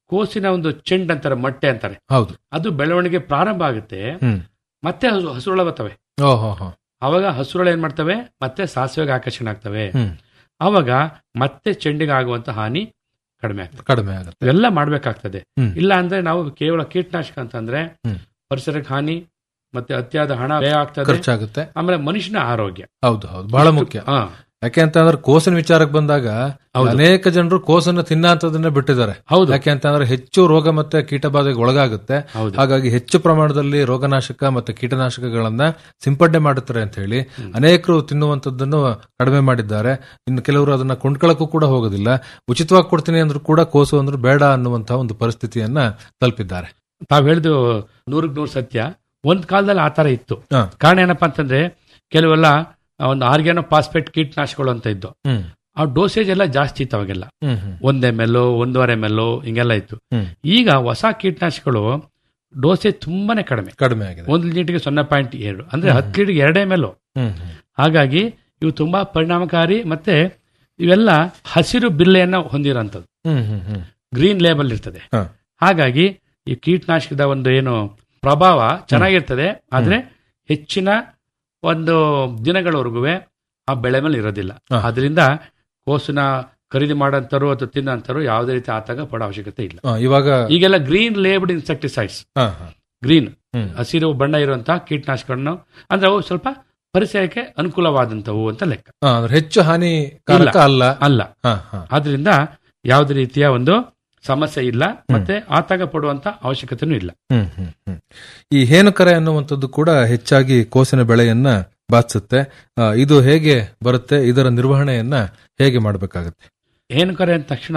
ಕೋಸಿನ ಒಂದು ಚೆಂಡ್ ಅಂತಾರೆ ಮೊಟ್ಟೆ ಅಂತಾರೆ ಹೌದು ಅದು ಬೆಳವಣಿಗೆ ಪ್ರಾರಂಭ ಆಗುತ್ತೆ ಹ್ಮ್ ಮತ್ತೆ ಹಸು- ಹಸುರುಳ ಬರ್ತವೆ ಓಹೋ ಹೋ ಅವಾಗ ಹಸುರುಳ ಏನ್ ಮಾಡ್ತವೆ ಮತ್ತೆ ಸಾಸಿವೆಗೆ ಆಕರ್ಷಣೆ ಆಗ್ತವೆ ಹ್ಮ್ ಅವಾಗ ಮತ್ತೆ ಚೆಂಡಿಗೆ ಆಗುವಂತ ಹಾನಿ ಕಡಿಮೆ ಆಗ್ತದೆ ಕಡಿಮೆ ಆಗುತ್ತೆ ಇವೆಲ್ಲ ಮಾಡ್ಬೇಕಾಗ್ತದೆ ಹ್ಮ್. ಇಲ್ಲ ಅಂದ್ರೆ ನಾವು ಕೇವಲ ಕೀಟನಾಶಕ ಅಂತಂದ್ರೆ ಹ್ಮ್. ಪರಿಸರಕ್ಕೆ ಹಾನಿ ಮತ್ತೆ ಅತಿಯಾದ ಹಣ ವ್ಯಯ ಆಗ್ತದೆ ಖರ್ಚಾಗುತ್ತೆ ಆಮೇಲೆ ಮನುಷ್ಯನ ಆರೋಗ್ಯ ಹೌದು ಹೌದು ಬಹಳ ಮುಖ್ಯ ಹಾ ಯಾಕೆ ಅಂತಂದ್ರೆ ಕೋಸಿನ ವಿಚಾರಕ್ಕೆ ಬಂದಾಗ ಹೌದು. ಅನೇಕ ಜನರು ಕೋಸನ್ನ ತಿನ್ನಂತದನ್ನ ಬಿಟ್ಟಿದ್ದಾರೆ ಹೌದು ಯಾಕೆ ಅಂತಂದ್ರೆ ಹೆಚ್ಚು ರೋಗ ಮತ್ತೆ ಕೀಟಬಾಧೆಗೆ ಒಳಗಾಗುತ್ತೆ ಹೌದು ಹಾಗಾಗಿ ಹೆಚ್ಚು ಪ್ರಮಾಣದಲ್ಲಿ ರೋಗನಾಶಕ ಮತ್ತೆ ಕೀಟನಾಶಕಗಳನ್ನ ಸಿಂಪಡಣೆ ಮಾಡುತ್ತಾರೆ ಅಂತ ಹೇಳಿ ಅನೇಕರು ತಿನ್ನುವಂತದ್ದನ್ನು ಕಡಿಮೆ ಮಾಡಿದ್ದಾರೆ ಇನ್ನು ಕೆಲವರು ಅದನ್ನ ಕೊಂಡ್ಕೊಳ್ಳಕ್ಕೂ ಕೂಡ ಹೋಗೋದಿಲ್ಲ ಉಚಿತವಾಗಿ ಕೊಡ್ತೀನಿ ಅಂದ್ರೂ ಕೂಡ ಕೋಸು ಅಂದ್ರೂ ಬೇಡ ಅನ್ನುವಂತಹ ಒಂದು ಪರಿಸ್ಥಿತಿಯನ್ನ ತಲುಪಿದ್ದಾರೆ ತಾವ್ ಹೇಳಿದು ನೂರಕ್ ನೂರು ಸತ್ಯ ಒಂದ್ ಕಾಲದಲ್ಲಿ ಆ ತರ ಇತ್ತು ಹಾ. ಕಾರಣ ಏನಪ್ಪಾ ಅಂತಂದ್ರೆ ಕೆಲವೆಲ್ಲ ಒಂದು ಆರ್ಗ್ಯಾನೋ ಫಾಸ್ಫೇಟ್ ಕೀಟನಾಶಕಗಳು ಅಂತ ಇದ್ದು ಹ್ಮ್ ಆ ಡೋಸೇಜ್ ಎಲ್ಲ ಜಾಸ್ತಿ ಇತ್ತು ಅವಾಗೆಲ್ಲ ಹ್ಮ್ ಹ್ಮ್ ಒಂದ್ ಎಮ್ ಎಲ್ ಒಂದೂವರೆ ಎಮ್ ಎಲ್ ಹಿಂಗೆಲ್ಲ ಇತ್ತು ಹ್ಮ್. ಈಗ ಹೊಸ ಕೀಟನಾಶಕಗಳು ಡೋಸೇಜ್ ತುಂಬಾನೇ ಕಡಿಮೆ ಕಡಿಮೆ ಆಗಿದೆ ಒಂದು ಲೀಟರ್ಗೆ ಸೊನ್ನೆ ಪಾಯಿಂಟ್ ಎರಡು ಅಂದ್ರೆ ಹತ್ತು ಲೀಟರ್ಗೆ ಎರಡೇ ಎಮ್ ಎಲ್ ಹ್ಮ್ ಹ್ಮ್ ಹಾಗಾಗಿ ಇವು ತುಂಬಾ ಪರಿಣಾಮಕಾರಿ ಮತ್ತೆ ಇವೆಲ್ಲ ಹಸಿರು ಬಿಲ್ಲೆಯನ್ನ ಹೊಂದಿರೋಂಥದ್ದು ಹ್ಮ್ ಹ್ಮ್ ಹ್ಮ್ ಗ್ರೀನ್ ಲೇಬಲ್ ಇರ್ತದೆ ಹಾ. ಹಾಗಾಗಿ ಈ ಕೀಟನಾಶಕದ ಒಂದು ಏನು ಪ್ರಭಾವ ಚೆನ್ನಾಗಿರ್ತದೆ ಆದ್ರೆ ಹೆಚ್ಚಿನ ಒಂದು ದಿನಗಳವರೆಗೂ ಆ ಬೆಳೆ ಮೇಲೆ ಇರೋದಿಲ್ಲ ಹಾ. ಅದರಿಂದ ಕೋಸನ್ನ ಖರೀದಿ ಮಾಡೋಂಥವ್ರು ಅಥವಾ ತಿನ್ನೋಂಥವ್ರು ಯಾವುದೇ ರೀತಿ ಆತಂಕ ಪಡೋ ಅವಶ್ಯಕತೆ ಇಲ್ಲ ಆ, ಇವಾಗ ಈಗೆಲ್ಲ ಗ್ರೀನ್ ಲೇಬಲ್ಡ್ ಇನ್ಸೆಕ್ಟಿಸೈಡ್ಸ್ ಹಾ, ಹಾ. ಗ್ರೀನ್ ಹ್ಮ್. ಹಸಿರು ಬಣ್ಣ ಇರುವಂತಹ ಕೀಟನಾಶಕಗಳನ್ನು ಅಂದ್ರೆ ಅವು ಸ್ವಲ್ಪ ಪರಿಸರಕ್ಕೆ ಅನುಕೂಲವಾದಂತವು ಅಂತ ಲೆಕ್ಕ ಆ, ಅಂದ್ರೆ ಹೆಚ್ಚು ಹಾನಿಕಾರಕ ಅಲ್ಲ ಅಲ್ಲ ಹಾ, ಹಾ. ಆದ್ರಿಂದ ಯಾವುದೇ ರೀತಿಯ ಒಂದು ಸಮಸ್ಯೆ ಇಲ್ಲ ಮತ್ತೆ ಆತಂಕ ಪಡುವಂತ ಅವಶ್ಯಕತೆನೂ ಇಲ್ಲ ಹ್ಮ್, ಹ್ಮ್, ಹ್ಮ್. ಈ ಹೇನುಕರೆ ಅನ್ನುವಂಥದ್ದು ಕೂಡ ಹೆಚ್ಚಾಗಿ ಕೋಸಿನ ಬೆಳೆಯನ್ನ ಬಾಧಿಸುತ್ತೆ ಆ, ಇದು ಹೇಗೆ ಬರುತ್ತೆ ಇದರ ನಿರ್ವಹಣೆಯನ್ನ ಹೇಗೆ ಮಾಡಬೇಕಾಗುತ್ತೆ ಏನು ಕರೆ ಅಂದ ತಕ್ಷಣ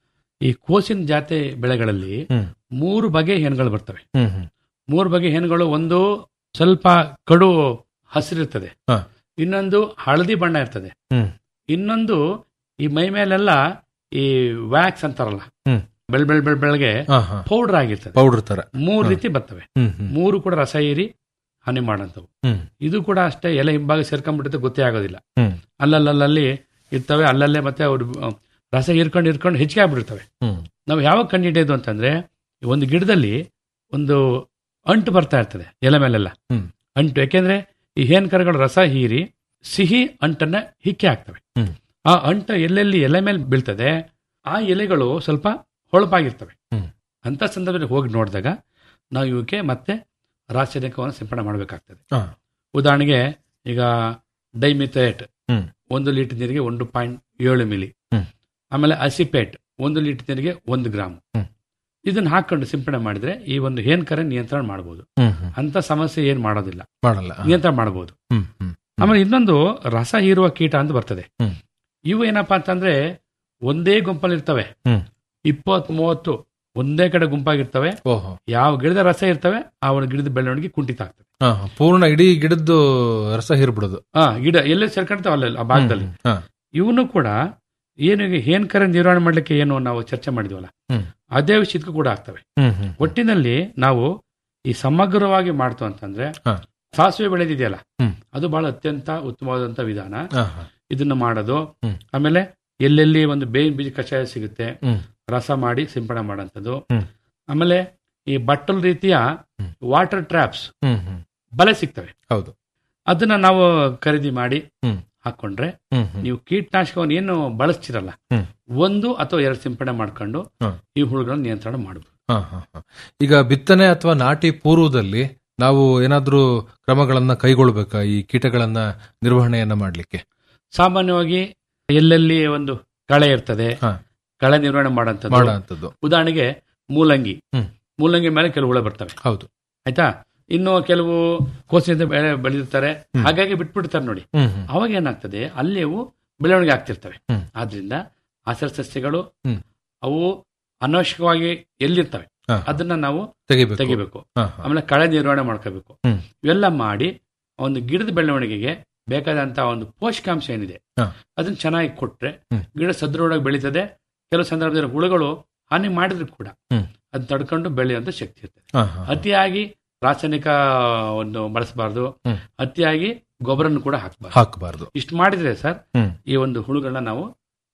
ಈ ಕೋಸಿನ ಜಾತಿ ಬೆಳೆಗಳಲ್ಲಿ ಹ್ಮ್. ಮೂರು ಬಗೆ ಹೇನುಗಳು ಬರ್ತವೆ ಹ್ಮ್ ಹ್ಮ್ ಮೂರು ಬಗೆ ಹೇನುಗಳು ಒಂದು ಸ್ವಲ್ಪ ಕಡು ಹಸಿರಿರ್ತದೆ ಹಾ. ಇನ್ನೊಂದು ಹಳದಿ ಬಣ್ಣ ಇರ್ತದೆ ಹ್ಮ್. ಇನ್ನೊಂದು ಈ ಮೈ ಮೇಲೆಲ್ಲ ಈ ವ್ಯಾಕ್ಸ್ ಅಂತಾರಲ್ಲ ಹ್ಮ್. ಬೆಳ್ ಬೆಳ್ ಬೆಳ್ ಬೆಳಗ್ಗೆ ಹಾ, ಹಾ. ಪೌಡರ್ ಆಗಿರ್ತದೆ ಪೌಡರ್ ತರ ಮೂರು ಹಾ. ರೀತಿ ಬರ್ತವೆ ಹ್ಮ್ ಹ್ಮ್ ಮೂರು ಕೂಡ ರಸ ಹೀರಿ ಹಾನಿ ಮಾಡಂತವು ಹ್ಮ್. ಇದು ಕೂಡ ಅಷ್ಟೇ ಎಲೆ ಹಿಂಭಾಗ ಸೇರ್ಕೊಂಡ್ಬಿಡುತ್ತೆ ಗೊತ್ತೇ ಆಗೋದಿಲ್ಲ ಹ್ಮ್. ಅಲ್ಲಲ್ಲಲ್ಲಿ ಇರ್ತವೆ ಅಲ್ಲಲ್ಲೇ ಮತ್ತೆ ಅವ್ರು ಆ, ರಸ ಹೀರ್ಕೊಂಡು ಹೀರ್ಕೊಂಡು ಹೆಚ್ಚಿಗೆ ಆಗ್ಬಿಡ್ತವೆ ಹ್ಮ್. ನಾವು ಯಾವಾಗ ಕಂಡುಹಿಡಿಯೋದು ಅಂತಂದ್ರೆ ಒಂದು ಗಿಡದಲ್ಲಿ ಒಂದು ಅಂಟು ಬರ್ತಾ ಇರ್ತದೆ ಎಲೆ ಮೇಲೆಲ್ಲ ಹ್ಮ್. ಅಂಟು ಯಾಕೆಂದ್ರೆ ಈ ಹೇನ್ಕರಗಳು ರಸ ಹೀರಿ ಸಿಹಿ ಅಂಟನ್ನ ಹಿಕ್ಕೆ ಆಗ್ತವೆ ಹ್ಮ್. ಆ ಅಂಟು ಎಲ್ಲೆಲ್ಲಿ ಎಲೆ ಮೇಲೆ ಬೀಳ್ತದೆ ಆ ಎಲೆಗಳು ಸ್ವಲ್ಪ ಹೊಳಪಾಗಿರ್ತವೆ ಹ್ಮ್. ಅಂತ ಸಂದರ್ಭದಲ್ಲಿ ಹೋಗಿ ನೋಡಿದಾಗ ನಾವು ಇವಕ್ಕೆ ಮತ್ತೆ ರಾಸಾಯನಿಕವನ್ನು ಸಿಂಪಡಣೆ ಮಾಡಬೇಕಾಗ್ತದೆ ಹಾ. ಉದಾಹರಣೆಗೆ ಈಗ ಡೈಮಿಥೇಟ್ ಹ್ಮ್. ಒಂದು ಲೀಟರ್ ನೀರಿಗೆ ಒಂದು ಪಾಯಿಂಟ್ ಏಳು ಮಿಲಿ ಹ್ಮ್. ಆಮೇಲೆ ಅಸಿಪೇಟ್ ಒಂದು ಲೀಟರ್ ನೀರಿಗೆ ಒಂದು ಗ್ರಾಮ್ ಹ್ಮ್. ಇದನ್ನ ಹಾಕೊಂಡು ಸಿಂಪಡಣೆ ಮಾಡಿದ್ರೆ ಈ ಒಂದು ಹೇನ್ಕರ ನಿಯಂತ್ರಣ ಮಾಡಬಹುದು ಹ್ಮ್ ಹ್ಮ್. ಅಂತ ಸಮಸ್ಯೆ ಏನ್ ಮಾಡೋದಿಲ್ಲ ಮಾಡಲ್ಲ ನಿಯಂತ್ರಣ ಮಾಡಬಹುದು ಹ್ಮ್ ಹ್ಮ್ ಆಮೇಲೆ ಇನ್ನೊಂದು ರಸ ಹೀರುವ ಕೀಟ ಅಂತ ಬರ್ತದೆ ಹ್ಮ್. ಇವು ಏನಪ್ಪಾ ಅಂತಂದ್ರೆ ಒಂದೇ ಗುಂಪಲ್ಲಿ ಇರ್ತವೆ ಹ್ಮ್. ಇಪ್ಪತ್ತು ಮೂವತ್ತು ಒಂದೇ ಕಡೆ ಗುಂಪಾಗಿರ್ತವೆ ಓಹೋ ಯಾವ ಗಿಡದ ರಸ ಇರ್ತವೆ ಆ ಒಂದು ಗಿಡದ ಬೆಳವಣಿಗೆ ಕುಂಠಿತ ಆಗ್ತದೆ ಹಾ, ಹಾ. ಪೂರ್ಣ ಇಡೀ ಗಿಡದ್ದು ರಸ ಹೀರ್ಬಿಡೋದು ಆ ಗಿಡ ಎಲ್ಲೇ ಸೇರ್ಕೊಂಡ್ತಾವ ಅಲ್ಲ ಆ ಭಾಗದಲ್ಲಿ ಹ್ಮ್, ಹಾ. ಇವನು ಕೂಡ ಏನು ಈಗ ಹೇನ್ಕರ ನಿರ್ವಹಣೆ ಮಾಡ್ಲಿಕ್ಕೆ ಏನು ನಾವು ಚರ್ಚೆ ಮಾಡಿದ್ವಲ್ಲ ಹ್ಮ್. ಅದೇ ವಿಷಯಕ್ಕೂ ಕೂಡ ಆಗ್ತವೆ ಹ್ಮ್, ಹ್ಮ್, ಹ್ಮ್. ಒಟ್ಟಿನಲ್ಲಿ ನಾವು ಈ ಸಮಗ್ರವಾಗಿ ಮಾಡ್ತು ಅಂತಂದ್ರೆ ಹಾ. ಸಾಸಿವೆ ಬೆಳೆದಿದೆಯಲ್ಲ ಹ್ಮ್. ಅದು ಬಹಳ ಅತ್ಯಂತ ಉತ್ತಮವಾದಂತ ವಿಧಾನ ಹಾ, ಹಾ. ಇದನ್ನ ಮಾಡೋದು ಹ್ಮ್. ಆಮೇಲೆ ಎಲ್ಲೆಲ್ಲಿ ಒಂದು ಬೇವಿನ ಬೀಜ ಕಷಾಯ ಸಿಗುತ್ತೆ ಹ್ಮ್. ರಸ ಮಾಡಿ ಸಿಂಪಡಣೆ ಮಾಡೋಂಥದ್ದು ಹ್ಮ್. ಆಮೇಲೆ ಈ ಬಟ್ಟಲ್ ರೀತಿಯ ಹ್ಮ್. ವಾಟರ್ ಟ್ರ್ಯಾಪ್ಸ್ ಹ್ಮ್, ಹ್ಮ್. ಬಲೆ ಸಿಗ್ತವೆ ಹೌದು ಅದನ್ನ ನಾವು ಖರೀದಿ ಮಾಡಿ ಹ್ಮ್. ಹಾಕೊಂಡ್ರೆ ಹ್ಮ್, ಹ್ಮ್. ನೀವು ಕೀಟನಾಶಕವನ್ನು ಏನು ಬಳಸ್ತಿರಲ್ಲ ಹ್ಮ್. ಒಂದು ಅಥವಾ ಎರಡು ಸಿಂಪಡಣೆ ಮಾಡ್ಕೊಂಡು ಹಾ. ಈ ಹುಳುಗಳನ್ನ ನಿಯಂತ್ರಣ ಮಾಡಬಹುದು ಹಾ, ಹಾ, ಹಾ. ಈಗ ಬಿತ್ತನೆ ಅಥವಾ ನಾಟಿ ಪೂರ್ವದಲ್ಲಿ ನಾವು ಏನಾದ್ರೂ ಕ್ರಮಗಳನ್ನ ಕೈಗೊಳ್ಬೇಕಾ ಈ ಕೀಟಗಳನ್ನ ನಿರ್ವಹಣೆಯನ್ನ ಮಾಡ್ಲಿಕ್ಕೆ ಸಾಮಾನ್ಯವಾಗಿ ಎಲ್ಲೆಲ್ಲಿ ಒಂದು ಕಳೆ ಇರ್ತದೆ ಹಾ. ಕಳೆ ನಿರ್ವಹಣೆ ಮಾಡೋಂಥದ್ದು ಮಾಡೋ ಅಂತದ್ದು ಉದಾಹರಣೆಗೆ ಮೂಲಂಗಿ ಹ್ಮ್. ಮೂಲಂಗಿ ಮೇಲೆ ಕೆಲವು ಹುಳ ಬರ್ತವೆ ಹೌದು ಆಯ್ತಾ ಇನ್ನು ಕೆಲವು ಕೋಸಿನಿಂದ ಬೆಳೆ ಬೆಳೆದಿರ್ತಾರೆ ಹ್ಮ್. ಹಾಗಾಗಿ ಬಿಟ್ಬಿಡ್ತಾರೆ ನೋಡಿ ಹ್ಮ್ ಹ್ಮ್ ಅವಾಗ ಏನಾಗ್ತದೆ ಅಲ್ಲಿ ಅವು ಬೆಳವಣಿಗೆ ಆಗ್ತಿರ್ತವೆ ಹ್ಮ್. ಆದ್ರಿಂದ ಆಸರ ಸಸ್ಯಗಳು ಹ್ಮ್. ಅವು ಅನವಶ್ಯಕವಾಗಿ ಎಲ್ಲಿರ್ತವೆ ಹಾ, ಅದನ್ನ ನಾವು ತೆಗಿಬೇಕು ತೆಗಿಬೇಕು ಹಾ, ಹಾ. ಆಮೇಲೆ ಕಳೆ ನಿರ್ವಹಣೆ ಮಾಡ್ಕೋಬೇಕು ಹ್ಮ್. ಇವೆಲ್ಲ ಮಾಡಿ ಒಂದು ಗಿಡದ ಬೆಳವಣಿಗೆಗೆ ಬೇಕಾದಂತ ಒಂದು ಪೋಷಕಾಂಶ ಏನಿದೆ ಹಾ. ಅದನ್ನ ಚೆನ್ನಾಗಿ ಕೊಟ್ರೆ ಹ್ಮ್. ಗಿಡ ಸದೃಢವಾಗಿ ಬೆಳೀತದೆ ಕೆಲವು ಸಂದರ್ಭದಲ್ಲಿ ಹುಳುಗಳು ಹಾನಿ ಮಾಡಿದ್ರು ಕೂಡ ಹ್ಮ್. ಅದು ತಡ್ಕೊಂಡು ಬೆಳೆಯುವಂತ ಶಕ್ತಿ ಇರ್ತದೆ ಹಾ, ಹಾ, ಹಾ. ಅತಿಯಾಗಿ ರಾಸಾಯನಿಕ ಒಂದು ಬಳಸಬಾರ್ದು ಹ್ಮ್. ಅತಿಯಾಗಿ ಗೊಬ್ಬರನ್ನು ಕೂಡ ಹಾಕಬಾರ್ದು ಹಾಕಬಾರ್ದು ಇಷ್ಟು ಮಾಡಿದ್ರೆ ಸರ್ ಹ್ಮ್. ಈ ಒಂದು ಹುಳುಗಳನ್ನ ನಾವು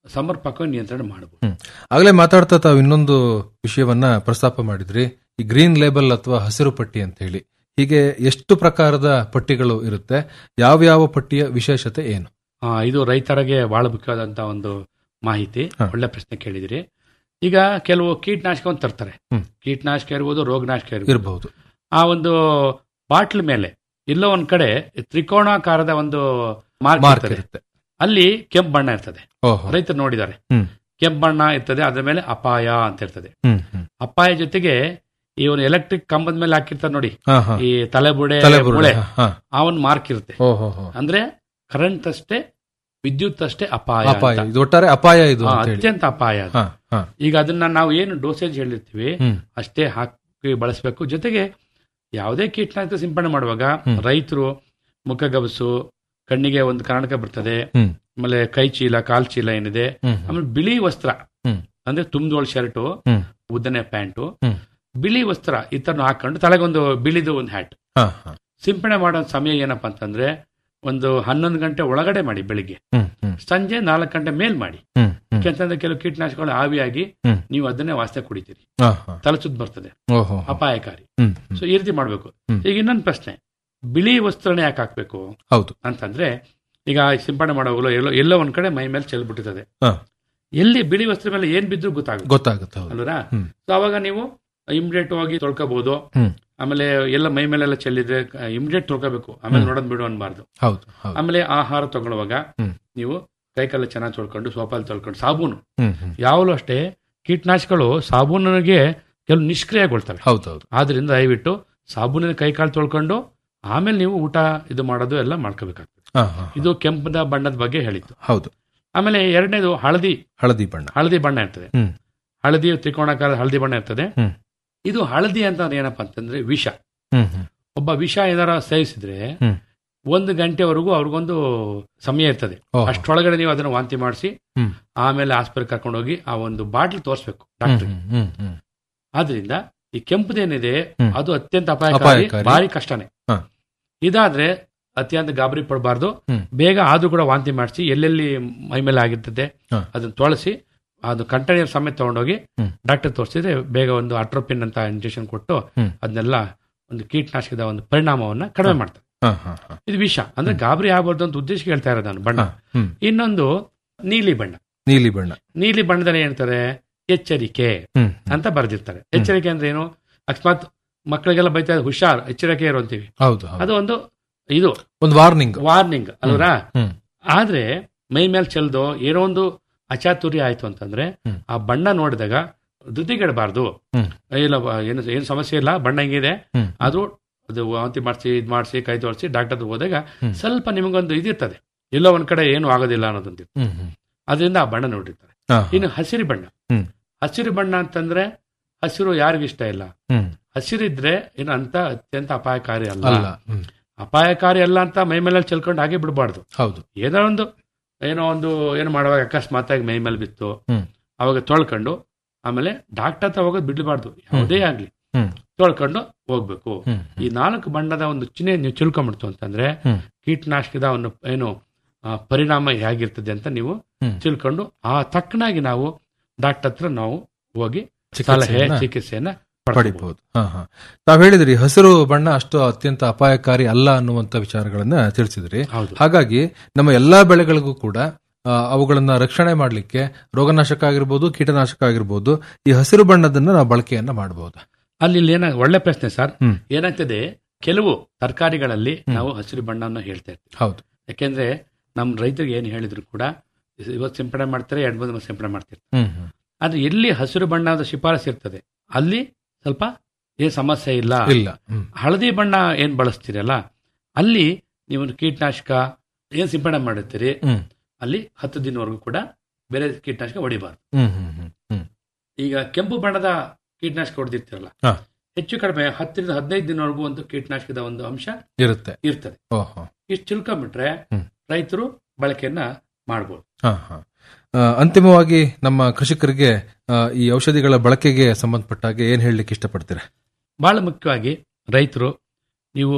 ಸಮರ್ಪಕವಾಗಿ ನಿಯಂತ್ರಣ ಮಾಡಬಹುದು ಆಗಲೇ ಮಾತಾಡ್ತಾ ತಾವು ಇನ್ನೊಂದು ವಿಷಯವನ್ನ ಪ್ರಸ್ತಾಪ ಮಾಡಿದ್ರಿ ಈ ಗ್ರೀನ್ ಲೇಬಲ್ ಅಥವಾ ಹಸಿರು ಪಟ್ಟಿ ಅಂತ ಹೇಳಿ ಹೀಗೆ ಎಷ್ಟು ಪ್ರಕಾರದ ಪಟ್ಟಿಗಳು ಇರುತ್ತೆ ಯಾವ ಯಾವ ಪಟ್ಟಿಯ ವಿಶೇಷತೆ ಏನು ಆ, ಇದು ರೈತರಿಗೆ ಬಹಳ ಮುಖ್ಯವಾದಂತ ಒಂದು ಮಾಹಿತಿ ಹ. ಒಳ್ಳೆ ಪ್ರಶ್ನೆ ಕೇಳಿದಿರಿ ಈಗ ಕೆಲವು ಕೀಟನಾಶಕವನ್ನು ತರ್ತಾರೆ ಹ್ಮ್. ಕೀಟನಾಶಕ ಇರ್ಬೋದು ರೋಗನಾಶಕ ಇರ್ಬೋದು ಇರಬಹುದು ಆ ಒಂದು ಬಾಟ್ಲ್ ಮೇಲೆ ಎಲ್ಲೋ ಒಂದ್ ಕಡೆ ತ್ರಿಕೋಣಾಕಾರದ ಒಂದು ಮಾರ್ಕ್ ಮಾರ್ಕ್ ಇರ್ತದೆ ಇರುತ್ತೆ ಅಲ್ಲಿ ಕೆಂಪು ಬಣ್ಣ ಇರ್ತದೆ ಓಹೋ ರೈತರು ನೋಡಿದ್ದಾರೆ ಹ್ಮ್. ಕೆಂಪು ಬಣ್ಣ ಇರ್ತದೆ ಅದ್ರ ಮೇಲೆ ಅಪಾಯ ಅಂತ ಇರ್ತದೆ ಹ್ಮ್ ಹ್ಮ್ ಅಪಾಯ ಜೊತೆಗೆ ಈ ಒಂದು ಎಲೆಕ್ಟ್ರಿಕ್ ಕಂಬದ ಮೇಲೆ ಹಾಕಿರ್ತಾರೆ ನೋಡಿ ಹಾ ಹಾ ಈ ತಲೆಬುಡೆ ತಲೆಬುರುಡೆ ಮೂಳೆ ಹಾ ಆ ಒಂದು ಮಾರ್ಕ್ ಇರುತ್ತೆ ಓಹೋ ಹೋ ಅಂದ್ರೆ ಕರೆಂಟ್ ಅಷ್ಟೇ ವಿದ್ಯುತ್ ಅಷ್ಟೇ ಅಪಾಯ ಅಪಾಯ ಅಂತ. ಇದು ಒಟ್ಟಾರೆ ಅಪಾಯ ಇದು ಹಾ, ಅಂತ ಹೇಳಿ ಅತ್ಯಂತ ಅಪಾಯ ಅದು. ಹಾ ಹಾ ಈಗ ಅದನ್ನ ನಾವು ಏನು ಡೋಸೇಜ್ ಹೇಳಿರ್ತೀವಿ ಹ್ಮ್ ಅಷ್ಟೇ ಹಾಕಿ ಬಳಸಬೇಕು ಜೊತೆಗೆ ಯಾವುದೇ ಕೀಟನಾಶಕ ಸಿಂಪಡಣೆ ಮಾಡುವಾಗ ಹ್ಮ್. ರೈತರು ಮುಖಗಬಸು ಕಣ್ಣಿಗೆ ಒಂದು ಕನ್ನಡಕ ಬರ್ತದೆ ಹ್ಮ್. ಆಮೇಲೆ ಕೈ ಚೀಲ ಕಾಲ್ ಚೀಲ ಏನಿದೆ ಹ್ಮ್ ಆಮೇಲೆ ಬಿಳಿ ವಸ್ತ್ರ ಹ್ಮ್. ಅಂದ್ರೆ ತುಂಬ್ದೋಳ್ ಶರ್ಟು ಹ್ಮ್. ಉದ್ದನೆ ಪ್ಯಾಂಟು ಹ್ಮ್. ಬಿಳಿ ವಸ್ತ್ರ ಈ ತರ ಹಾಕೊಂಡು ತಲೆಗೊಂದು ಬಿಳಿದು ಒಂದು ಹ್ಯಾಟ್ ಹಾ ಹಾ ಸಿಂಪಡಣೆ ಮಾಡೋ ಸಮಯ ಏನಪ್ಪಾ ಅಂತಂದ್ರೆ ಒಂದು ಹನ್ನೊಂದು ಗಂಟೆ ಒಳಗಡೆ ಮಾಡಿ ಬೆಳಿಗ್ಗೆ ಹ್ಮ್ ಹ್ಮ್ ಸಂಜೆ ನಾಲ್ಕು ಗಂಟೆ ಮೇಲ್ ಮಾಡಿ ಹ್ಮ್ ಹ್ಮ್ ಯಾಕಂತಂದ್ರೆ ಕೆಲವು ಕೀಟನಾಶಕಗಳು ಆವಿಯಾಗಿ ಹ್ಮ್. ನೀವು ಅದನ್ನೇ ವಾಸನೆ ಕುಡಿತೀರಿ ಹಾ ಹಾ ತಲೆ ಸುತ್ತ ಬರ್ತದೆ ಓಹೋ ಅಪಾಯಕಾರಿ ಹ್ಮ್ ಹ್ಮ್. ಸೊ ಈ ರೀತಿ ಮಾಡಬೇಕು ಹ್ಮ್. ಈಗ ಇನ್ನೊಂದು ಪ್ರಶ್ನೆ ಬಿಳಿ ವಸ್ತ್ರನೇ ಯಾಕೆ ಹಾಕ್ಬೇಕು ಹೌದು ಅಂತಂದ್ರೆ ಈಗ ಸಿಂಪಡಣೆ ಮಾಡುವಾಗಲೂ ಎಲ್ಲೋ ಎಲ್ಲೋ ಒಂದ್ ಕಡೆ ಮೈ ಮೇಲೆ ಚೆಲ್ಬಿಟ್ಟಿರ್ತದೆ ಹಾ. ಎಲ್ಲಿ ಬಿಳಿ ವಸ್ತ್ರ ಮೇಲೆ ಏನ್ ಬಿದ್ರು ಗೊತ್ತಾಗುತ್ತೆ ಗೊತ್ತಾಗುತ್ತೆ ಹೌದು ಅಲ್ವರಾ ಹ್ಮ್. ಸೊ ಅವಾಗ ನೀವು ಇಮಿಡಿಯೇಟ್ ಆಗಿ ತೊಳ್ಕೋಬಹುದು ಹ್ಮ್. ಆಮೇಲೆ ಎಲ್ಲ ಮೈ ಮೇಲೆಲ್ಲ ಚೆಲ್ಲಿದ್ರೆ ಇಮಿಡಿಯೇಟ್ ತೊಳ್ಕೋಬೇಕು ಆಮೇಲೆ ಹ್ಮ್. ನೋಡೋದ್ ಬಿಡು ಅನ್ಬಾರ್ದು ಹೌದು ಹೌದು ಆಮೇಲೆ ಆಹಾರ ತಗೊಳ್ಳುವಾಗ ಹ್ಮ್. ನೀವು ಕೈಕಾಲ ಚೆನ್ನಾಗಿ ತೊಳ್ಕೊಂಡು ಸೋಪಲ್ಲಿ ತೊಳ್ಕೊಂಡು ಸಾಬೂನು ಹ್ಮ್ ಹ್ಮ್ ಯಾವಾಗಲೂ ಅಷ್ಟೇ ಕೀಟನಾಶಕಗಳು ಸಾಬೂನಿಗೆ ಕೆಲವು ನಿಷ್ಕ್ರಿಯಗೊಳ್ತವೆ ಹೌದು ಹೌದು ಆದ್ರಿಂದ ದಯವಿಟ್ಟು ಸಾಬೂನಿನ ಕೈಕಾಲು ತೊಳ್ಕೊಂಡು ಆಮೇಲೆ ನೀವು ಊಟ ಇದು ಮಾಡೋದು ಎಲ್ಲ ಮಾಡ್ಕೋಬೇಕಾಗ್ತದೆ ಹಾ ಹಾ ಇದು ಕೆಂಪದ ಬಣ್ಣದ ಬಗ್ಗೆ ಹೇಳಿತ್ತು ಹೌದು ಆಮೇಲೆ ಎರಡನೇದು ಹಳದಿ ಹಳದಿ ಬಣ್ಣ ಹಳದಿ ಬಣ್ಣ ಇರ್ತದೆ ಹ್ಮ್. ಹಳದಿ ತ್ರಿಕೋಣಾಕಾರದ ಹಳದಿ ಬಣ್ಣ ಇರ್ತದೆ ಹ್ಮ್. ಇದು ಹಳದಿ ಅಂತ ಏನಪ್ಪಾ ಅಂತಂದ್ರೆ ವಿಷ ಹ್ಮ್ ಹ್ಮ್ ಒಬ್ಬ ವಿಷ ಏನಾರ ಸೇವಿಸಿದ್ರೆ ಹ್ಮ್. ಒಂದು ಗಂಟೆವರೆಗೂ ಅವ್ರಿಗೊಂದು ಸಮಯ ಇರ್ತದೆ ಓಹೋ. ಅಷ್ಟೊಳಗಡೆ ನೀವು ಅದನ್ನ ವಾಂತಿ ಮಾಡಿಸಿ ಹ್ಮ್. ಆಮೇಲೆ ಆಸ್ಪತ್ರೆ ಕರ್ಕೊಂಡು ಹೋಗಿ ಆ ಒಂದು ಬಾಟ್ಲ್ ತೋರಿಸ್ಬೇಕು ಹ್ಮ್ ಡಾಕ್ಟರ್ ಹ್ಮ್ ಹ್ಮ್ ಹ್ಮ್ ಆದ್ರಿಂದ ಈ ಕೆಂಪುದೇನಿದೆ ಹ್ಮ್. ಅದು ಅತ್ಯಂತ ಅಪಾಯಕಾರಿ ಅಪಾಯಕಾರಿ. ಭಾರಿ ಕಷ್ಟನೇ ಹ. ಇದಾದ್ರೆ ಅತ್ಯಂತ ಗಾಬರಿ ಪಡಬಾರ್ದು ಹ್ಮ್. ಬೇಗ ಆದ್ರೂ ಕೂಡ ವಾಂತಿ ಮಾಡಿಸಿ ಎಲ್ಲೆಲ್ಲಿ ಮೈ ಮೇಲೆ ಆಗಿರ್ತದೆ ಹ. ಅದನ್ನ ತೊಳಸಿ ಅದು ಕಂಟೈನರ್ ಸಮೇತ ತಗೊಂಡೋಗಿ ಹ್ಮ್. ಡಾಕ್ಟರ್ ತೋರಿಸಿದ್ರೆ ಬೇಗ ಒಂದು ಅಟ್ರೋಪಿನ್ ಅಂತ ಇಂಜೆಕ್ಷನ್ ಕೊಟ್ಟು ಹ್ಮ್. ಅದನ್ನೆಲ್ಲ ಒಂದು ಕೀಟನಾಶಕದ ಒಂದು ಪರಿಣಾಮವನ್ನ ಕಡಿಮೆ ಮಾಡ್ತಾರೆ ಹಾ ಹಾ ಹಾ ಇದು ವಿಷ ಅಂದ್ರೆ ಗಾಬರಿ ಆಗಬಾರ್ದು ಅಂತ ಉದ್ದೇಶಕ್ಕೆ ಹೇಳ್ತಾ ಇರೋದು ನಾನು ಬಣ್ಣ ಹಾ, ಹ್ಮ್ ಇನ್ನೊಂದು ನೀಲಿ ಬಣ್ಣ ನೀಲಿ ಬಣ್ಣ ನೀಲಿ ಬಣ್ಣದಲ್ಲಿ ಹೇಳ್ತಾರೆ ಎಚ್ಚರಿಕೆ ಹ್ಮ್ ಅಂತ ಬರೆದಿರ್ತಾರೆ ಎಚ್ಚರಿಕೆ ಅಂದ್ರೆ ಏನು ಅಕಸ್ಮಾತ್ ಮಕ್ಕಳಿಗೆಲ್ಲ ಬೈತಾ ಇದ್ದಾರೆ, ಹುಷಾರ್ ಎಚ್ಚರಿಕೆ ಇರು ಅಂತೀವಿ ಹೌದು ಹೌದು ಅದು ಒಂದು ಇದು ಒಂದು ವಾರ್ನಿಂಗ್ ವಾರ್ನಿಂಗ್ ಅಲ್ವರಾ ಹ್ಮ್. ಆದ್ರೆ ಮೈ ಮೇಲೆ ಚೆಲ್ದೋ ಏನೋ ಒಂದು ಅಚಾತುರ್ಯ ಆಯ್ತು ಅಂತಂದ್ರೆ ಹ್ಮ್. ಆ ಬಣ್ಣ ನೋಡಿದಾಗ ಧೃತಿಗೆಡಬಾರ್ದು ಹ್ಮ್. ಇಲ್ಲ ಬ- ಏನು ಏನು ಸಮಸ್ಯೆ ಇಲ್ಲ ಬಣ್ಣ ಹಿಂಗಿದೆ ಹ್ಮ್. ಆದ್ರೂ ಅದು ವಾಂತಿ ಮಾಡಿಸಿ ಇದು ಮಾಡಿಸಿ ಕೈ ತೋರಿಸಿ ಡಾಕ್ಟರ್ ಹತ್ರ ಹೋದಾಗ ಹ್ಮ್. ಸ್ವಲ್ಪ ನಿಮಗೊಂದು ಇದಿರ್ತದೆ ಎಲ್ಲೋ ಒಂದ್ ಕಡೆ ಏನು ಆಗೋದಿಲ್ಲ ಅನ್ನೋದೊಂದು ಹ್ಮ್ ಹ್ಮ್ ಅದರಿಂದ ಆ ಬಣ್ಣ ನೋಡಿರ್ತಾರೆ ಹಾ, ಇನ್ನು ಹಸಿರು ಬಣ್ಣ ಹ್ಮ್. ಹಸಿರು ಬಣ್ಣ ಅಂತಂದ್ರೆ ಹಸಿರು ಯಾರಿಗಿಷ್ಟ ಇಲ್ಲ ಹ್ಮ್ ಹಸಿರಿದ್ರೆ ಏನು ಅಂತ ಅತ್ಯಂತ ಅಪಾಯಕಾರಿ ಅಲ್ಲ ಅಲ್ಲ ಹ್ಮ್ ಅಪಾಯಕಾರಿ ಅಲ್ಲ ಅಂತ ಮೈ ಮೇಲೆ ಚೆಲ್ಕೊಂಡು ಹಾಗೆ ಬಿಡಬಾರ್ದು ಹೌದು ಏನೋ ಒಂದು ಏನೋ ಒಂದು ಏನು ಮಾಡುವಾಗ ಅಕಸ್ಮಾತ್ ಆಗಿ ಮೈ ಮೇಲೆ ಬಿತ್ತು ಹ್ಮ್. ಅವಾಗ ತೊಳ್ಕೊಂಡು ಆಮೇಲೆ ಡಾಕ್ಟರ್ ಹತ್ರ ಹೋಗೋದು ಬಿಡಬಾರ್ದು ಯಾವುದೇ ಆಗ್ಲಿ ಹ್ಮ್. ತೊಳ್ಕೊಂಡು ಹೋಗ್ಬೇಕು ಹ್ಮ್ ಈ ನಾಲ್ಕು ಬಣ್ಣದ ಒಂದು ಚಿಹ್ನೆ ನೀವು ಚಿಲ್ಕೊಂಡ್ಬಿಡ್ತು ಅಂತಂದ್ರೆ ಹ್ಮ್. ಕೀಟನಾಶಕದ ಒಂದು ಏನು ಆ, ಪರಿಣಾಮ ಹೇಗಿರ್ತದೆ ಅಂತ ನೀವು ಹ್ಮ್. ತಿಳ್ಕೊಂಡು ಆ ತಕ್ಕನಾಗಿ ನಾವು ಡಾಕ್ಟರ್ ಹತ್ರ ನಾವು ಹೋಗಿ ಸಲಹೆ ಚಿಕಿತ್ಸೆಯನ್ನ ಚಿಕಿತ್ಸೆಯನ್ನ ಪಡ್ಕೋಬಹುದು. ಪಡಿಬಹುದು ಹಾ ಹಾ ತಾವ್ ಹೇಳಿದ್ರಿ ಹಸಿರು ಬಣ್ಣ ಅಷ್ಟು ಅತ್ಯಂತ ಅಪಾಯಕಾರಿ ಅಲ್ಲ ಅನ್ನುವಂತ ವಿಚಾರಗಳನ್ನ ತಿಳಿಸಿದ್ರಿ ಹೌದು ಹಾಗಾಗಿ ನಮ್ಮ ಎಲ್ಲಾ ಬೆಳೆಗಳಿಗೂ ಕೂಡ ಆ, ಅವುಗಳನ್ನ ರಕ್ಷಣೆ ಮಾಡಲಿಕ್ಕೆ ರೋಗನಾಶಕ ಆಗಿರ್ಬೋದು ಕೀಟನಾಶಕ ಆಗಿರ್ಬೋದು ಈ ಹಸಿರು ಬಣ್ಣದನ್ನ ನಾವು ಬಳಕೆಯನ್ನ ಮಾಡಬಹುದು ಅಲ್ಲಿ ಇಲ್ಲಿ ಏನ ಒಳ್ಳೆ ಪ್ರಶ್ನೆ ಸರ್ ಹ್ಮ್. ಏನಾಗ್ತದೆ ಕೆಲವು ತರಕಾರಿಗಳಲ್ಲಿ ಹ್ಮ್. ನಾವು ಹಸಿರು ಬಣ್ಣವನ್ನು ಹೇಳ್ತಾ ಇರ್ತೀವಿ ಹೌದು ಯಾಕೆಂದ್ರೆ ನಮ್ಮ ರೈತರಿಗೆ ಏನು ಹೇಳಿದ್ರು ಕೂಡ ಇವತ್ತು ಸಿಂಪಡಣೆ ಮಾಡ್ತಾರೆ ಎರಡು ಮೂರು ದಿನ ಸಿಂಪಡಣೆ ಮಾಡ್ತಿರ್ತಾರೆ ಹ್ಮ್ ಹ್ಮ್ ಆದ್ರೆ ಎಲ್ಲಿ ಹಸಿರು ಬಣ್ಣದ ಶಿಫಾರಸು ಇರ್ತದೆ ಅಲ್ಲಿ ಸ್ವಲ್ಪ ಏನ್ ಸಮಸ್ಯೆ ಇಲ್ಲ ಇಲ್ಲ ಹ್ಮ್ ಹಳದಿ ಬಣ್ಣ ಏನ್ ಬಳಸ್ತೀರಲ್ಲ ಅಲ್ಲಿ ನೀವು ಒಂದು ಕೀಟನಾಶಕ ಏನ್ ಸಿಂಪಡಣೆ ಮಾಡಿರ್ತೀರಿ ಹ್ಮ್. ಅಲ್ಲಿ ಹತ್ತು ದಿನವರೆಗೂ ಕೂಡ ಬೇರೆ ಕೀಟನಾಶಕ ಹೊಡಿಬಾರ್ದು ಹ್ಮ್ ಹ್ಮ್ ಹ್ಮ್ ಹ್ಮ್ ಈಗ ಕೆಂಪು ಬಣ್ಣದ ಕೀಟನಾಶಕ ಹೊಡೆದಿರ್ತೀರಲ್ಲ ಹಾ. ಹೆಚ್ಚು ಕಡಿಮೆ ಹತ್ತರಿಂದ ಹದಿನೈದು ದಿನವರೆಗೂ ಒಂದು ಕೀಟನಾಶಕದ ಒಂದು ಅಂಶ ಇರುತ್ತೆ ಇರ್ತದೆ ಓಹೋ ಇಷ್ಟು ಚಿಲ್ಕೊಂಡ್ಬಿಟ್ರೆ ಹ್ಮ್. ರೈತರು ಬಳಕೆಯನ್ನ ಮಾಡ್ಬೋದು ಹಾ ಹಾ ಆ, ಅಂತಿಮವಾಗಿ ನಮ್ಮ ಕೃಷಿಕರಿಗೆ ಆ, ಈ ಔಷಧಿಗಳ ಬಳಕೆಗೆ ಸಂಬಂಧಪಟ್ಟಾಗೆ ಏನ್ ಹೇಳಲಿಕ್ಕೆ ಇಷ್ಟಪಡ್ತೀರಾ ಬಹಳ ಮುಖ್ಯವಾಗಿ ರೈತರು ನೀವು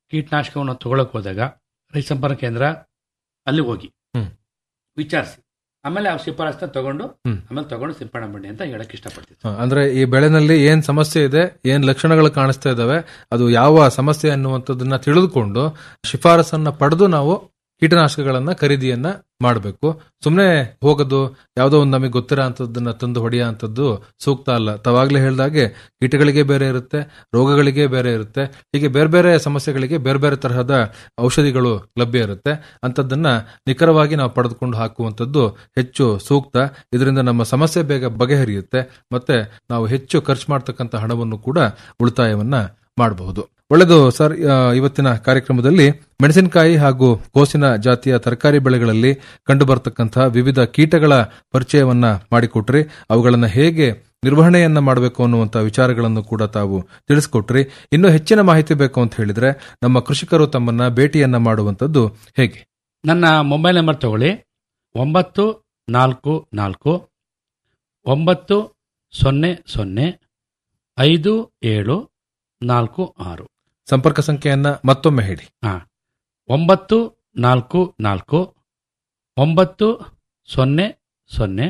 ಕೀಟನಾಶಕವನ್ನು ತಗೊಳಕ್ ಹೋದಾಗ ರೈತ ಸಂಪರ್ಕ ಕೇಂದ್ರ ಅಲ್ಲಿ ಹೋಗಿ ಹ್ಮ್. ವಿಚಾರಿಸಿ ಆಮೇಲೆ ಆ ಶಿಫಾರಸ್ನ ತಗೊಂಡು ಹ್ಮ್. ಆಮೇಲೆ ತಗೊಂಡು ಸಿಂಪಡಣೆ ಮಾಡಿ ಅಂತ ಹೇಳಕ್ ಇಷ್ಟಪಡ್ತೀನಿ ಹ, ಅಂದ್ರೆ ಈ ಬೆಳೆನಲ್ಲಿ ಏನ್ ಸಮಸ್ಯೆ ಇದೆ ಏನ್ ಲಕ್ಷಣಗಳು ಕಾಣಿಸ್ತಾ ಇದಾವೆ ಅದು ಯಾವ ಸಮಸ್ಯೆ ಅನ್ನುವಂಥದ್ದನ್ನ ತಿಳಿದುಕೊಂಡು ಶಿಫಾರಸನ್ನ ಪಡೆದು ನಾವು ಕೀಟನಾಶಕಗಳನ್ನ ಖರೀದಿಯನ್ನ ಮಾಡಬೇಕು ಸುಮ್ಮನೆ ಹೋಗೋದು ಯಾವುದೋ ಒಂದು ನಮಗೆ ಗೊತ್ತಿರೋ ಅಂಥದ್ದನ್ನ ತಂದು ಹೊಡೆಯೋ ಅಂಥದ್ದು ಸೂಕ್ತ ಅಲ್ಲ ತಾವಾಗ್ಲೇ ಹೇಳ್ದಾಗೆ ಕೀಟಗಳಿಗೆ ಬೇರೆ ಇರುತ್ತೆ ರೋಗಗಳಿಗೆ ಬೇರೆ ಇರುತ್ತೆ ಹೀಗೆ ಬೇರೆ ಬೇರೆ ಸಮಸ್ಯೆಗಳಿಗೆ ಬೇರೆ ಬೇರೆ ತರಹದ ಔಷಧಿಗಳು ಲಭ್ಯ ಇರುತ್ತೆ ಅಂಥದ್ದನ್ನ ನಿಖರವಾಗಿ ನಾವು ಪಡೆದುಕೊಂಡು ಹಾಕುವಂಥದ್ದು ಹೆಚ್ಚು ಸೂಕ್ತ ಇದರಿಂದ ನಮ್ಮ ಸಮಸ್ಯೆ ಬೇಗ ಬಗೆಹರಿಯುತ್ತೆ ಮತ್ತೆ ನಾವು ಹೆಚ್ಚು ಖರ್ಚು ಮಾಡ್ತಕ್ಕಂಥ ಹಣವನ್ನು ಕೂಡ ಉಳಿತಾಯವನ್ನ ಮಾಡಬಹುದು ಒಳ್ಳೆಯದು ಸರ್ ಆ, ಇವತ್ತಿನ ಕಾರ್ಯಕ್ರಮದಲ್ಲಿ ಮೆಣಸಿನಕಾಯಿ ಹಾಗೂ ಕೋಸಿನ ಜಾತಿಯ ತರಕಾರಿ ಬೆಳೆಗಳಲ್ಲಿ ಕಂಡು ಬರ್ತಕ್ಕಂತಹ ವಿವಿಧ ಕೀಟಗಳ ಪರಿಚಯವನ್ನ ಮಾಡಿಕೊಟ್ರಿ ಅವುಗಳನ್ನ ಹೇಗೆ ನಿರ್ವಹಣೆಯನ್ನ ಮಾಡಬೇಕು ಅನ್ನುವಂಥ ವಿಚಾರಗಳನ್ನು ಕೂಡ ತಾವು ತಿಳಿಸ್ಕೊಟ್ರಿ ಇನ್ನೂ ಹೆಚ್ಚಿನ ಮಾಹಿತಿ ಬೇಕು ಅಂತ ಹೇಳಿದ್ರೆ ನಮ್ಮ ಕೃಷಿಕರು ತಮ್ಮನ್ನ ಭೇಟಿಯನ್ನ ಮಾಡುವಂತದ್ದು ಹೇಗೆ ನನ್ನ ಮೊಬೈಲ್ ನಂಬರ್ ತಗೊಳ್ಳಿ ಒಂಬತ್ತು ನಾಲ್ಕು ನಾಲ್ಕು ಒಂಬತ್ತು ಸೊನ್ನೆ ಸೊನ್ನೆ ಐದು ಏಳು ನಾಲ್ಕು ಆರು ಸಂಪರ್ಕ ಸಂಖ್ಯೆಯನ್ನ ಮತ್ತೊಮ್ಮೆ ಹೇಳಿ ಒಂಬತ್ತು ನಾಲ್ಕು ನಾಲ್ಕು ಒಂಬತ್ತು ಸೊನ್ನೆ ಸೊನ್ನೆ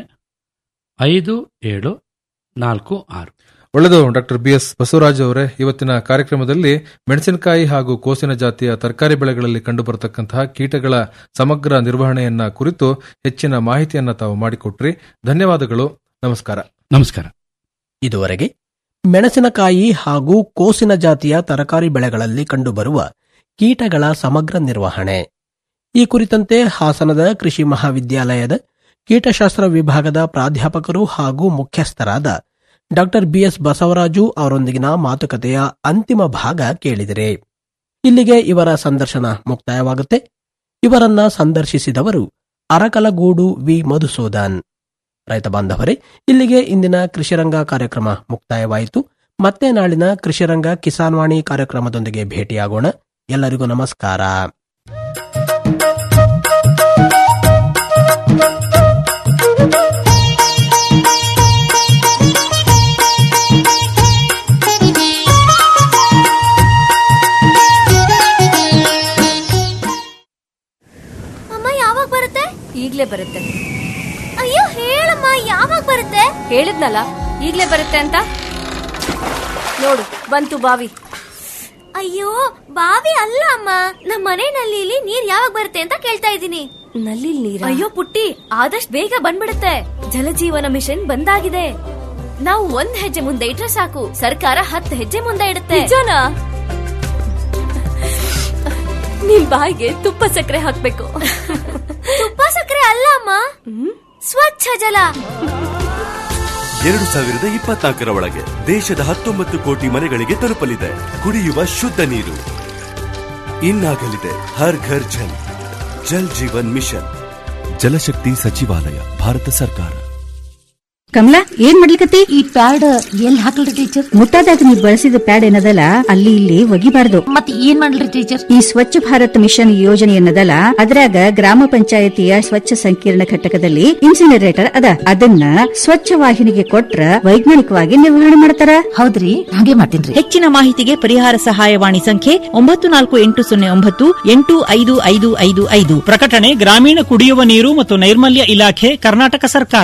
ಐದು ಏಳು ನಾಲ್ಕು ಆರು ಒಳ್ಳೆಯದು ಡಾಕ್ಟರ್ ಬಿ ಎಸ್ ಬಸವರಾಜ್ ಅವರೇ ಇವತ್ತಿನ ಕಾರ್ಯಕ್ರಮದಲ್ಲಿ ಮೆಣಸಿನಕಾಯಿ ಹಾಗೂ ಕೋಸಿನ ಜಾತಿಯ ತರಕಾರಿ ಬೆಳೆಗಳಲ್ಲಿ ಕಂಡುಬರತಕ್ಕಂತಹ ಕೀಟಗಳ ಸಮಗ್ರ ನಿರ್ವಹಣೆಯನ್ನ ಕುರಿತು ಹೆಚ್ಚಿನ ಮಾಹಿತಿಯನ್ನ ತಾವು ಮಾಡಿಕೊಟ್ರಿ ಧನ್ಯವಾದಗಳು ನಮಸ್ಕಾರ ನಮಸ್ಕಾರ ಇದುವರೆಗೆ ಮೆಣಸಿನಕಾಯಿ ಹಾಗೂ ಕೋಸಿನ ಜಾತಿಯ ತರಕಾರಿ ಬೆಳೆಗಳಲ್ಲಿ ಕಂಡುಬರುವ ಕೀಟಗಳ ಸಮಗ್ರ ನಿರ್ವಹಣೆ ಈ ಕುರಿತಂತೆ ಹಾಸನದ ಕೃಷಿ ಮಹಾವಿದ್ಯಾಲಯದ ಕೀಟಶಾಸ್ತ್ರ ವಿಭಾಗದ ಪ್ರಾಧ್ಯಾಪಕರು ಹಾಗೂ ಮುಖ್ಯಸ್ಥರಾದ ಡಾಕ್ಟರ್ ಬಿಎಸ್ ಬಸವರಾಜು ಅವರೊಂದಿಗಿನ ಮಾತುಕತೆಯ ಅಂತಿಮ ಭಾಗ ಕೇಳಿದಿರೆ ಇಲ್ಲಿಗೆ ಇವರ ಸಂದರ್ಶನ ಮುಕ್ತಾಯವಾಗುತ್ತೆ ಇವರನ್ನ ಸಂದರ್ಶಿಸಿದವರು ಅರಕಲಗೂಡು ವಿ ಮಧುಸೂದನ್ ರೈತ ಬಾಂಧವರೇ ಇಲ್ಲಿಗೆ ಇಂದಿನ ಕೃಷಿರಂಗ ಕಾರ್ಯಕ್ರಮ ಮುಕ್ತಾಯವಾಯಿತು ಮತ್ತೆ ನಾಳಿನ ಕೃಷಿರಂಗ ಕಿಸಾನ್ವಾಣಿ ಕಾರ್ಯಕ್ರಮದೊಂದಿಗೆ ಭೇಟಿಯಾಗೋಣ ಎಲ್ಲರಿಗೂ ನಮಸ್ಕಾರ ಅಮ್ಮ ಯಾವಾಗ ಬರುತ್ತೆ ಈಗ್ಲೇ ಬರುತ್ತೆ ಅಯ್ಯೋ ಹೇಳಮ್ಮ ಯಾವಾಗ ಬರುತ್ತೆ ಹೇಳಿದ್ನಲ್ಲ ಈಗ್ಲೇ ಬರುತ್ತೆ ಅಂತ ನೋಡು ಬಂತು ಬಾವಿ ಅಯ್ಯೋ ಬಾವಿ ಅಲ್ಲ ಅಮ್ಮ ನಮ್ಮ ಮನೆ ನಲ್ಲಿಲಿ ನೀರ್ ಯಾವಾಗ ಬರುತ್ತೆ ಅಂತ ಕೇಳ್ತಾ ಇದ್ದೀನಿ ನಲ್ಲಿ ನೀರ ಅಯ್ಯೋ ಪುಟ್ಟಿ ಆದಷ್ಟು ಬೇಗ ಬಂದ್ಬಿಡುತ್ತೆ ಜಲಜೀವನ ಮಿಷನ್ ಬಂದಾಗಿದೆ ನಾವು ಒಂದ್ ಹೆಜ್ಜೆ ಮುಂದೆ ಇಟ್ರೆ ಸಾಕು ಸರ್ಕಾರ ಹತ್ತು ಹೆಜ್ಜೆ ಮುಂದೆ ಇಡುತ್ತೆ ನಿಜನಾ ನಿಮ್ ಬಾಯಿಗೆ ತುಪ್ಪ ಸಕ್ಕರೆ ಹಾಕ್ಬೇಕು ತುಪ್ಪ ಸಕ್ಕರೆ ಅಲ್ಲ ಅಮ್ಮ ಸ್ವಚ್ಛ ಜಲ ಎರಡು ಸಾವಿರದ ಇಪ್ಪತ್ನಾಲ್ಕರ ಒಳಗೆ ದೇಶದ ಹತ್ತೊಂಬತ್ತು ಕೋಟಿ ಮನೆಗಳಿಗೆ ತಲುಪಲಿದೆ ಕುಡಿಯುವ ಶುದ್ಧ ನೀರು ಇನ್ನಾಗಲಿದೆ ಹರ್ ಘರ್ ಜಲ್ ಜಲ್ ಜೀವನ್ ಮಿಷನ್ ಜಲಶಕ್ತಿ ಸಚಿವಾಲಯ ಭಾರತ ಸರ್ಕಾರ ಕಮಲಾ ಏನ್ ಮಾಡ್ಲಿಕತ್ತಿ ಈ ಪ್ಯಾಡ್ ಎಲ್ಲಿ ಹಾಕಲ್ರಿ ಟೀಚರ್ ಮುಟ್ಟಾದಾಗ ನೀವು ಬಳಸಿದ ಪ್ಯಾಡ್ ಏನದಲ್ಲ ಅಲ್ಲಿ ಇಲ್ಲಿ ಒಗಿಬಾರ್ದು ಮತ್ತೆ ಏನ್ ಮಾಡ್ಲಿ ಟೀಚರ್ ಈ ಸ್ವಚ್ಛ ಭಾರತ್ ಮಿಷನ್ ಯೋಜನೆ ಏನದಲ್ಲ ಅದ್ರಾಗ ಗ್ರಾಮ ಪಂಚಾಯತಿಯ ಸ್ವಚ್ಛ ಸಂಕೀರ್ಣ ಘಟಕದಲ್ಲಿ ಇನ್ಸಿನರೇಟರ್ ಅದ ಅದನ್ನ ಸ್ವಚ್ಛ ವಾಹಿನಿಗೆ ಕೊಟ್ರ ವೈಜ್ಞಾನಿಕವಾಗಿ ನಿರ್ವಹಣೆ ಮಾಡ್ತಾರ ಹೌದ್ರಿ ಹಾಗೆ ಮಾಡ್ತೀನಿ ಹೆಚ್ಚಿನ ಮಾಹಿತಿಗೆ ಪರಿಹಾರ ಸಹಾಯವಾಣಿ ಸಂಖ್ಯೆ ಒಂಬತ್ತು ನಾಲ್ಕು ಎಂಟು ಸೊನ್ನೆ ಒಂಬತ್ತು ಎಂಟು ಐದು ಐದು ಐದು ಐದು ಪ್ರಕಟಣೆ ಗ್ರಾಮೀಣ ಕುಡಿಯುವ ನೀರು ಮತ್ತು ನೈರ್ಮಲ್ಯ ಇಲಾಖೆ ಕರ್ನಾಟಕ ಸರ್ಕಾರ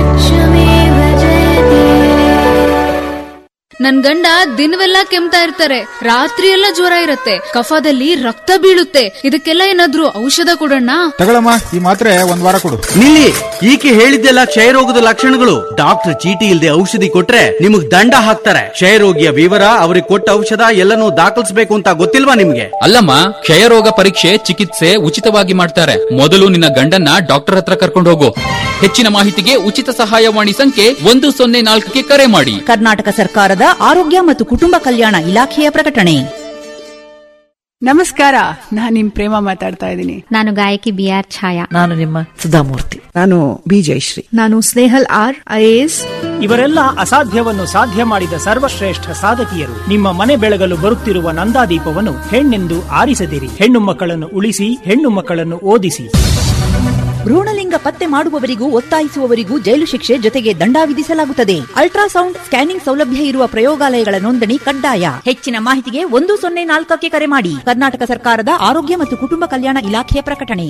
ನನ್ ಗಂಡ ದಿನವೆಲ್ಲ ಕೆಮ್ತಾ ಇರ್ತಾರೆ ರಾತ್ರಿ ಎಲ್ಲ ಜ್ವರ ಇರತ್ತೆ ಕಫದಲ್ಲಿ ರಕ್ತ ಬೀಳುತ್ತೆ ಇದಕ್ಕೆಲ್ಲ ಏನಾದ್ರೂ ಔಷಧ ಕೊಡೋಣ ತಗೊಳಮ್ಮ ಈ ಮಾತ್ರೆ ಒಂದ್ ವಾರ ಕೊಡು ನಿಲ್ಲಿ ಈಕೆ ಹೇಳಿದ್ದೆಲ್ಲ ಕ್ಷಯರೋಗದ ಲಕ್ಷಣಗಳು ಡಾಕ್ಟರ್ ಚೀಟಿ ಇಲ್ಲದೆ ಔಷಧಿ ಕೊಟ್ರೆ ನಿಮಗ್ ದಂಡ ಹಾಕ್ತಾರೆ ಕ್ಷಯರೋಗಿಯ ವಿವರ ಅವ್ರಿಗೆ ಕೊಟ್ಟ ಔಷಧ ಎಲ್ಲನೂ ದಾಖಲಿಸಬೇಕು ಅಂತ ಗೊತ್ತಿಲ್ವಾ ನಿಮ್ಗೆ ಅಲ್ಲಮ್ಮ ಕ್ಷಯರೋಗ ಪರೀಕ್ಷೆ ಚಿಕಿತ್ಸೆ ಉಚಿತವಾಗಿ ಮಾಡ್ತಾರೆ ಮೊದಲು ನಿನ್ನ ಗಂಡನ್ನ ಡಾಕ್ಟರ್ ಹತ್ರ ಕರ್ಕೊಂಡು ಹೋಗು ಹೆಚ್ಚಿನ ಮಾಹಿತಿಗೆ ಉಚಿತ ಸಹಾಯವಾಣಿ ಸಂಖ್ಯೆ ಒಂದು ಸೊನ್ನೆ ನಾಲ್ಕಕ್ಕೆ ಕರೆ ಮಾಡಿ ಕರ್ನಾಟಕ ಸರ್ಕಾರದ ಆರೋಗ್ಯ ಮತ್ತು ಕುಟುಂಬ ಕಲ್ಯಾಣ ಇಲಾಖೆಯ ಪ್ರಕಟಣೆ ನಮಸ್ಕಾರ ನಾನ್ ನಿಮ್ ಪ್ರೇಮ ಮಾತಾಡ್ತಾ ಇದ್ದೀನಿ ನಾನು ಗಾಯಕಿ ಬಿ ಆರ್ ಛಾಯಾ ನಾನು ನಿಮ್ಮ ಸುಧಾಮೂರ್ತಿ ನಾನು ಬಿ ಜಯಶ್ರೀ ನಾನು ಸ್ನೇಹಲ್ ಆರ್ ಐಎಎಸ್ ಇವರೆಲ್ಲ ಅಸಾಧ್ಯವನ್ನು ಸಾಧ್ಯ ಮಾಡಿದ ಸರ್ವಶ್ರೇಷ್ಠ ಸಾಧಕಿಯರು ನಿಮ್ಮ ಮನೆ ಬೆಳಗಲು ಬರುತ್ತಿರುವ ನಂದಾದೀಪವನ್ನು ಹೆಣ್ಣೆಂದು ಆರಿಸದಿರಿ ಹೆಣ್ಣು ಮಕ್ಕಳನ್ನು ಉಳಿಸಿ ಹೆಣ್ಣು ಮಕ್ಕಳನ್ನು ಓದಿಸಿ ಭ್ರೂಣಲಿಂಗ ಪತ್ತೆ ಮಾಡುವವರಿಗೂ ಒತ್ತಾಯಿಸುವವರಿಗೂ ಜೈಲು ಶಿಕ್ಷೆ ಜೊತೆಗೆ ದಂಡ ವಿಧಿಸಲಾಗುತ್ತದೆ ಅಲ್ಟ್ರಾಸೌಂಡ್ ಸ್ಕ್ಯಾನಿಂಗ್ ಸೌಲಭ್ಯ ಇರುವ ಪ್ರಯೋಗಾಲಯಗಳ ನೋಂದಣಿ ಕಡ್ಡಾಯ ಹೆಚ್ಚಿನ ಮಾಹಿತಿಗೆ ಒಂದು ಸೊನ್ನೆ ನಾಲ್ಕಕ್ಕೆ ಕರೆ ಮಾಡಿ ಕರ್ನಾಟಕ ಸರ್ಕಾರದ ಆರೋಗ್ಯ ಮತ್ತು ಕುಟುಂಬ ಕಲ್ಯಾಣ ಇಲಾಖೆಯ ಪ್ರಕಟಣೆ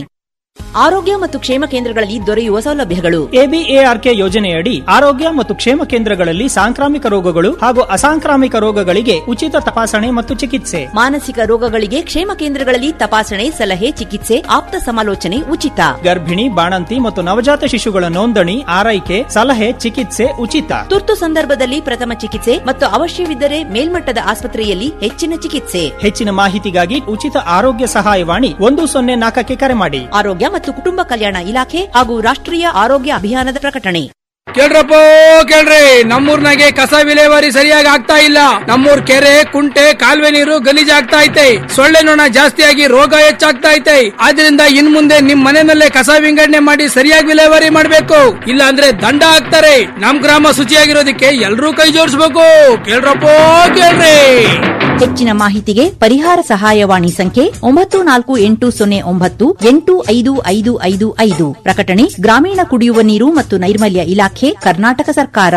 ಆರೋಗ್ಯ ಮತ್ತು ಕ್ಷೇಮ ಕೇಂದ್ರಗಳಲ್ಲಿ ದೊರೆಯುವ ಸೌಲಭ್ಯಗಳು ಎಬಿಎಆರ್ಕೆ ಯೋಜನೆಯಡಿ ಆರೋಗ್ಯ ಮತ್ತು ಕ್ಷೇಮ ಕೇಂದ್ರಗಳಲ್ಲಿ ಸಾಂಕ್ರಾಮಿಕ ರೋಗಗಳು ಹಾಗೂ ಅಸಾಂಕ್ರಾಮಿಕ ರೋಗಗಳಿಗೆ ಉಚಿತ ತಪಾಸಣೆ ಮತ್ತು ಚಿಕಿತ್ಸೆ ಮಾನಸಿಕ ರೋಗಗಳಿಗೆ ಕ್ಷೇಮ ಕೇಂದ್ರಗಳಲ್ಲಿ ತಪಾಸಣೆ ಸಲಹೆ ಚಿಕಿತ್ಸೆ ಆಪ್ತ ಸಮಾಲೋಚನೆ ಉಚಿತ ಗರ್ಭಿಣಿ ಬಾಣಂತಿ ಮತ್ತು ನವಜಾತ ಶಿಶುಗಳ ನೋಂದಣಿ ಆರೈಕೆ ಸಲಹೆ ಚಿಕಿತ್ಸೆ ಉಚಿತ ತುರ್ತು ಸಂದರ್ಭದಲ್ಲಿ ಪ್ರಥಮ ಚಿಕಿತ್ಸೆ ಮತ್ತು ಅವಶ್ಯವಿದ್ದರೆ ಮೇಲ್ಮಟ್ಟದ ಆಸ್ಪತ್ರೆಯಲ್ಲಿ ಹೆಚ್ಚಿನ ಚಿಕಿತ್ಸೆ ಹೆಚ್ಚಿನ ಮಾಹಿತಿಗಾಗಿ ಉಚಿತ ಆರೋಗ್ಯ ಸಹಾಯವಾಣಿ ಒಂದು ಸೊನ್ನೆ ನಾಲ್ಕಕ್ಕೆ ಕರೆ ಮಾಡಿ ಆರೋಗ್ಯ ಮತ್ತು ಕುಟುಂಬ ಕಲ್ಯಾಣ ಇಲಾಖೆ ಹಾಗೂ ರಾಷ್ಟ್ರೀಯ ಆರೋಗ್ಯ ಅಭಿಯಾನದ ಪ್ರಕಟಣೆ ಕೇಳ್ರಪ್ಪ ಕೇಳ್ರಿ ನಮ್ಮೂರ್ನಾಗೆ ಕಸ ವಿಲೇವಾರಿ ಸರಿಯಾಗಿ ಆಗ್ತಾ ಇಲ್ಲ ನಮ್ಮೂರ್ ಕೆರೆ ಕುಂಟೆ ಕಾಲುವೆ ನೀರು ಗಲೀಜಾಗ್ತಾ ಐತೆ ಸೊಳ್ಳೆ ನೊಣ ಜಾಸ್ತಿಯಾಗಿ ರೋಗ ಹೆಚ್ಚಾಗ್ತಾ ಐತೆ ಆದ್ರಿಂದ ಇನ್ ಮುಂದೆ ನಿಮ್ ಮನೆಯಲ್ಲೇ ಕಸ ವಿಂಗಡಣೆ ಮಾಡಿ ಸರಿಯಾಗಿ ವಿಲೇವಾರಿ ಮಾಡ್ಬೇಕು ಇಲ್ಲ ಅಂದ್ರೆ ದಂಡ ಹಾಕ್ತಾರೆ ನಮ್ ಗ್ರಾಮ ಶುಚಿಯಾಗಿರೋದಕ್ಕೆ ಎಲ್ರೂ ಕೈ ಜೋಡಿಸ್ಬೇಕು ಕೇಳ್ರಪ್ಪ ಕೇಳ್ರಿ ಹೆಚ್ಚಿನ ಮಾಹಿತಿಗೆ ಪರಿಹಾರ ಸಹಾಯವಾಣಿ ಸಂಖ್ಯೆ ಒಂಬತ್ತು ನಾಲ್ಕು ಎಂಟು ಸೊನ್ನೆ ಒಂಬತ್ತು ಎಂಟು ಐದು ಐದು ಐದು ಐದು ಪ್ರಕಟಣೆ ಗ್ರಾಮೀಣ ಕುಡಿಯುವ ನೀರು ಮತ್ತು ನೈರ್ಮಲ್ಯ ಇಲಾಖೆ ಕರ್ನಾಟಕ ಸರ್ಕಾರ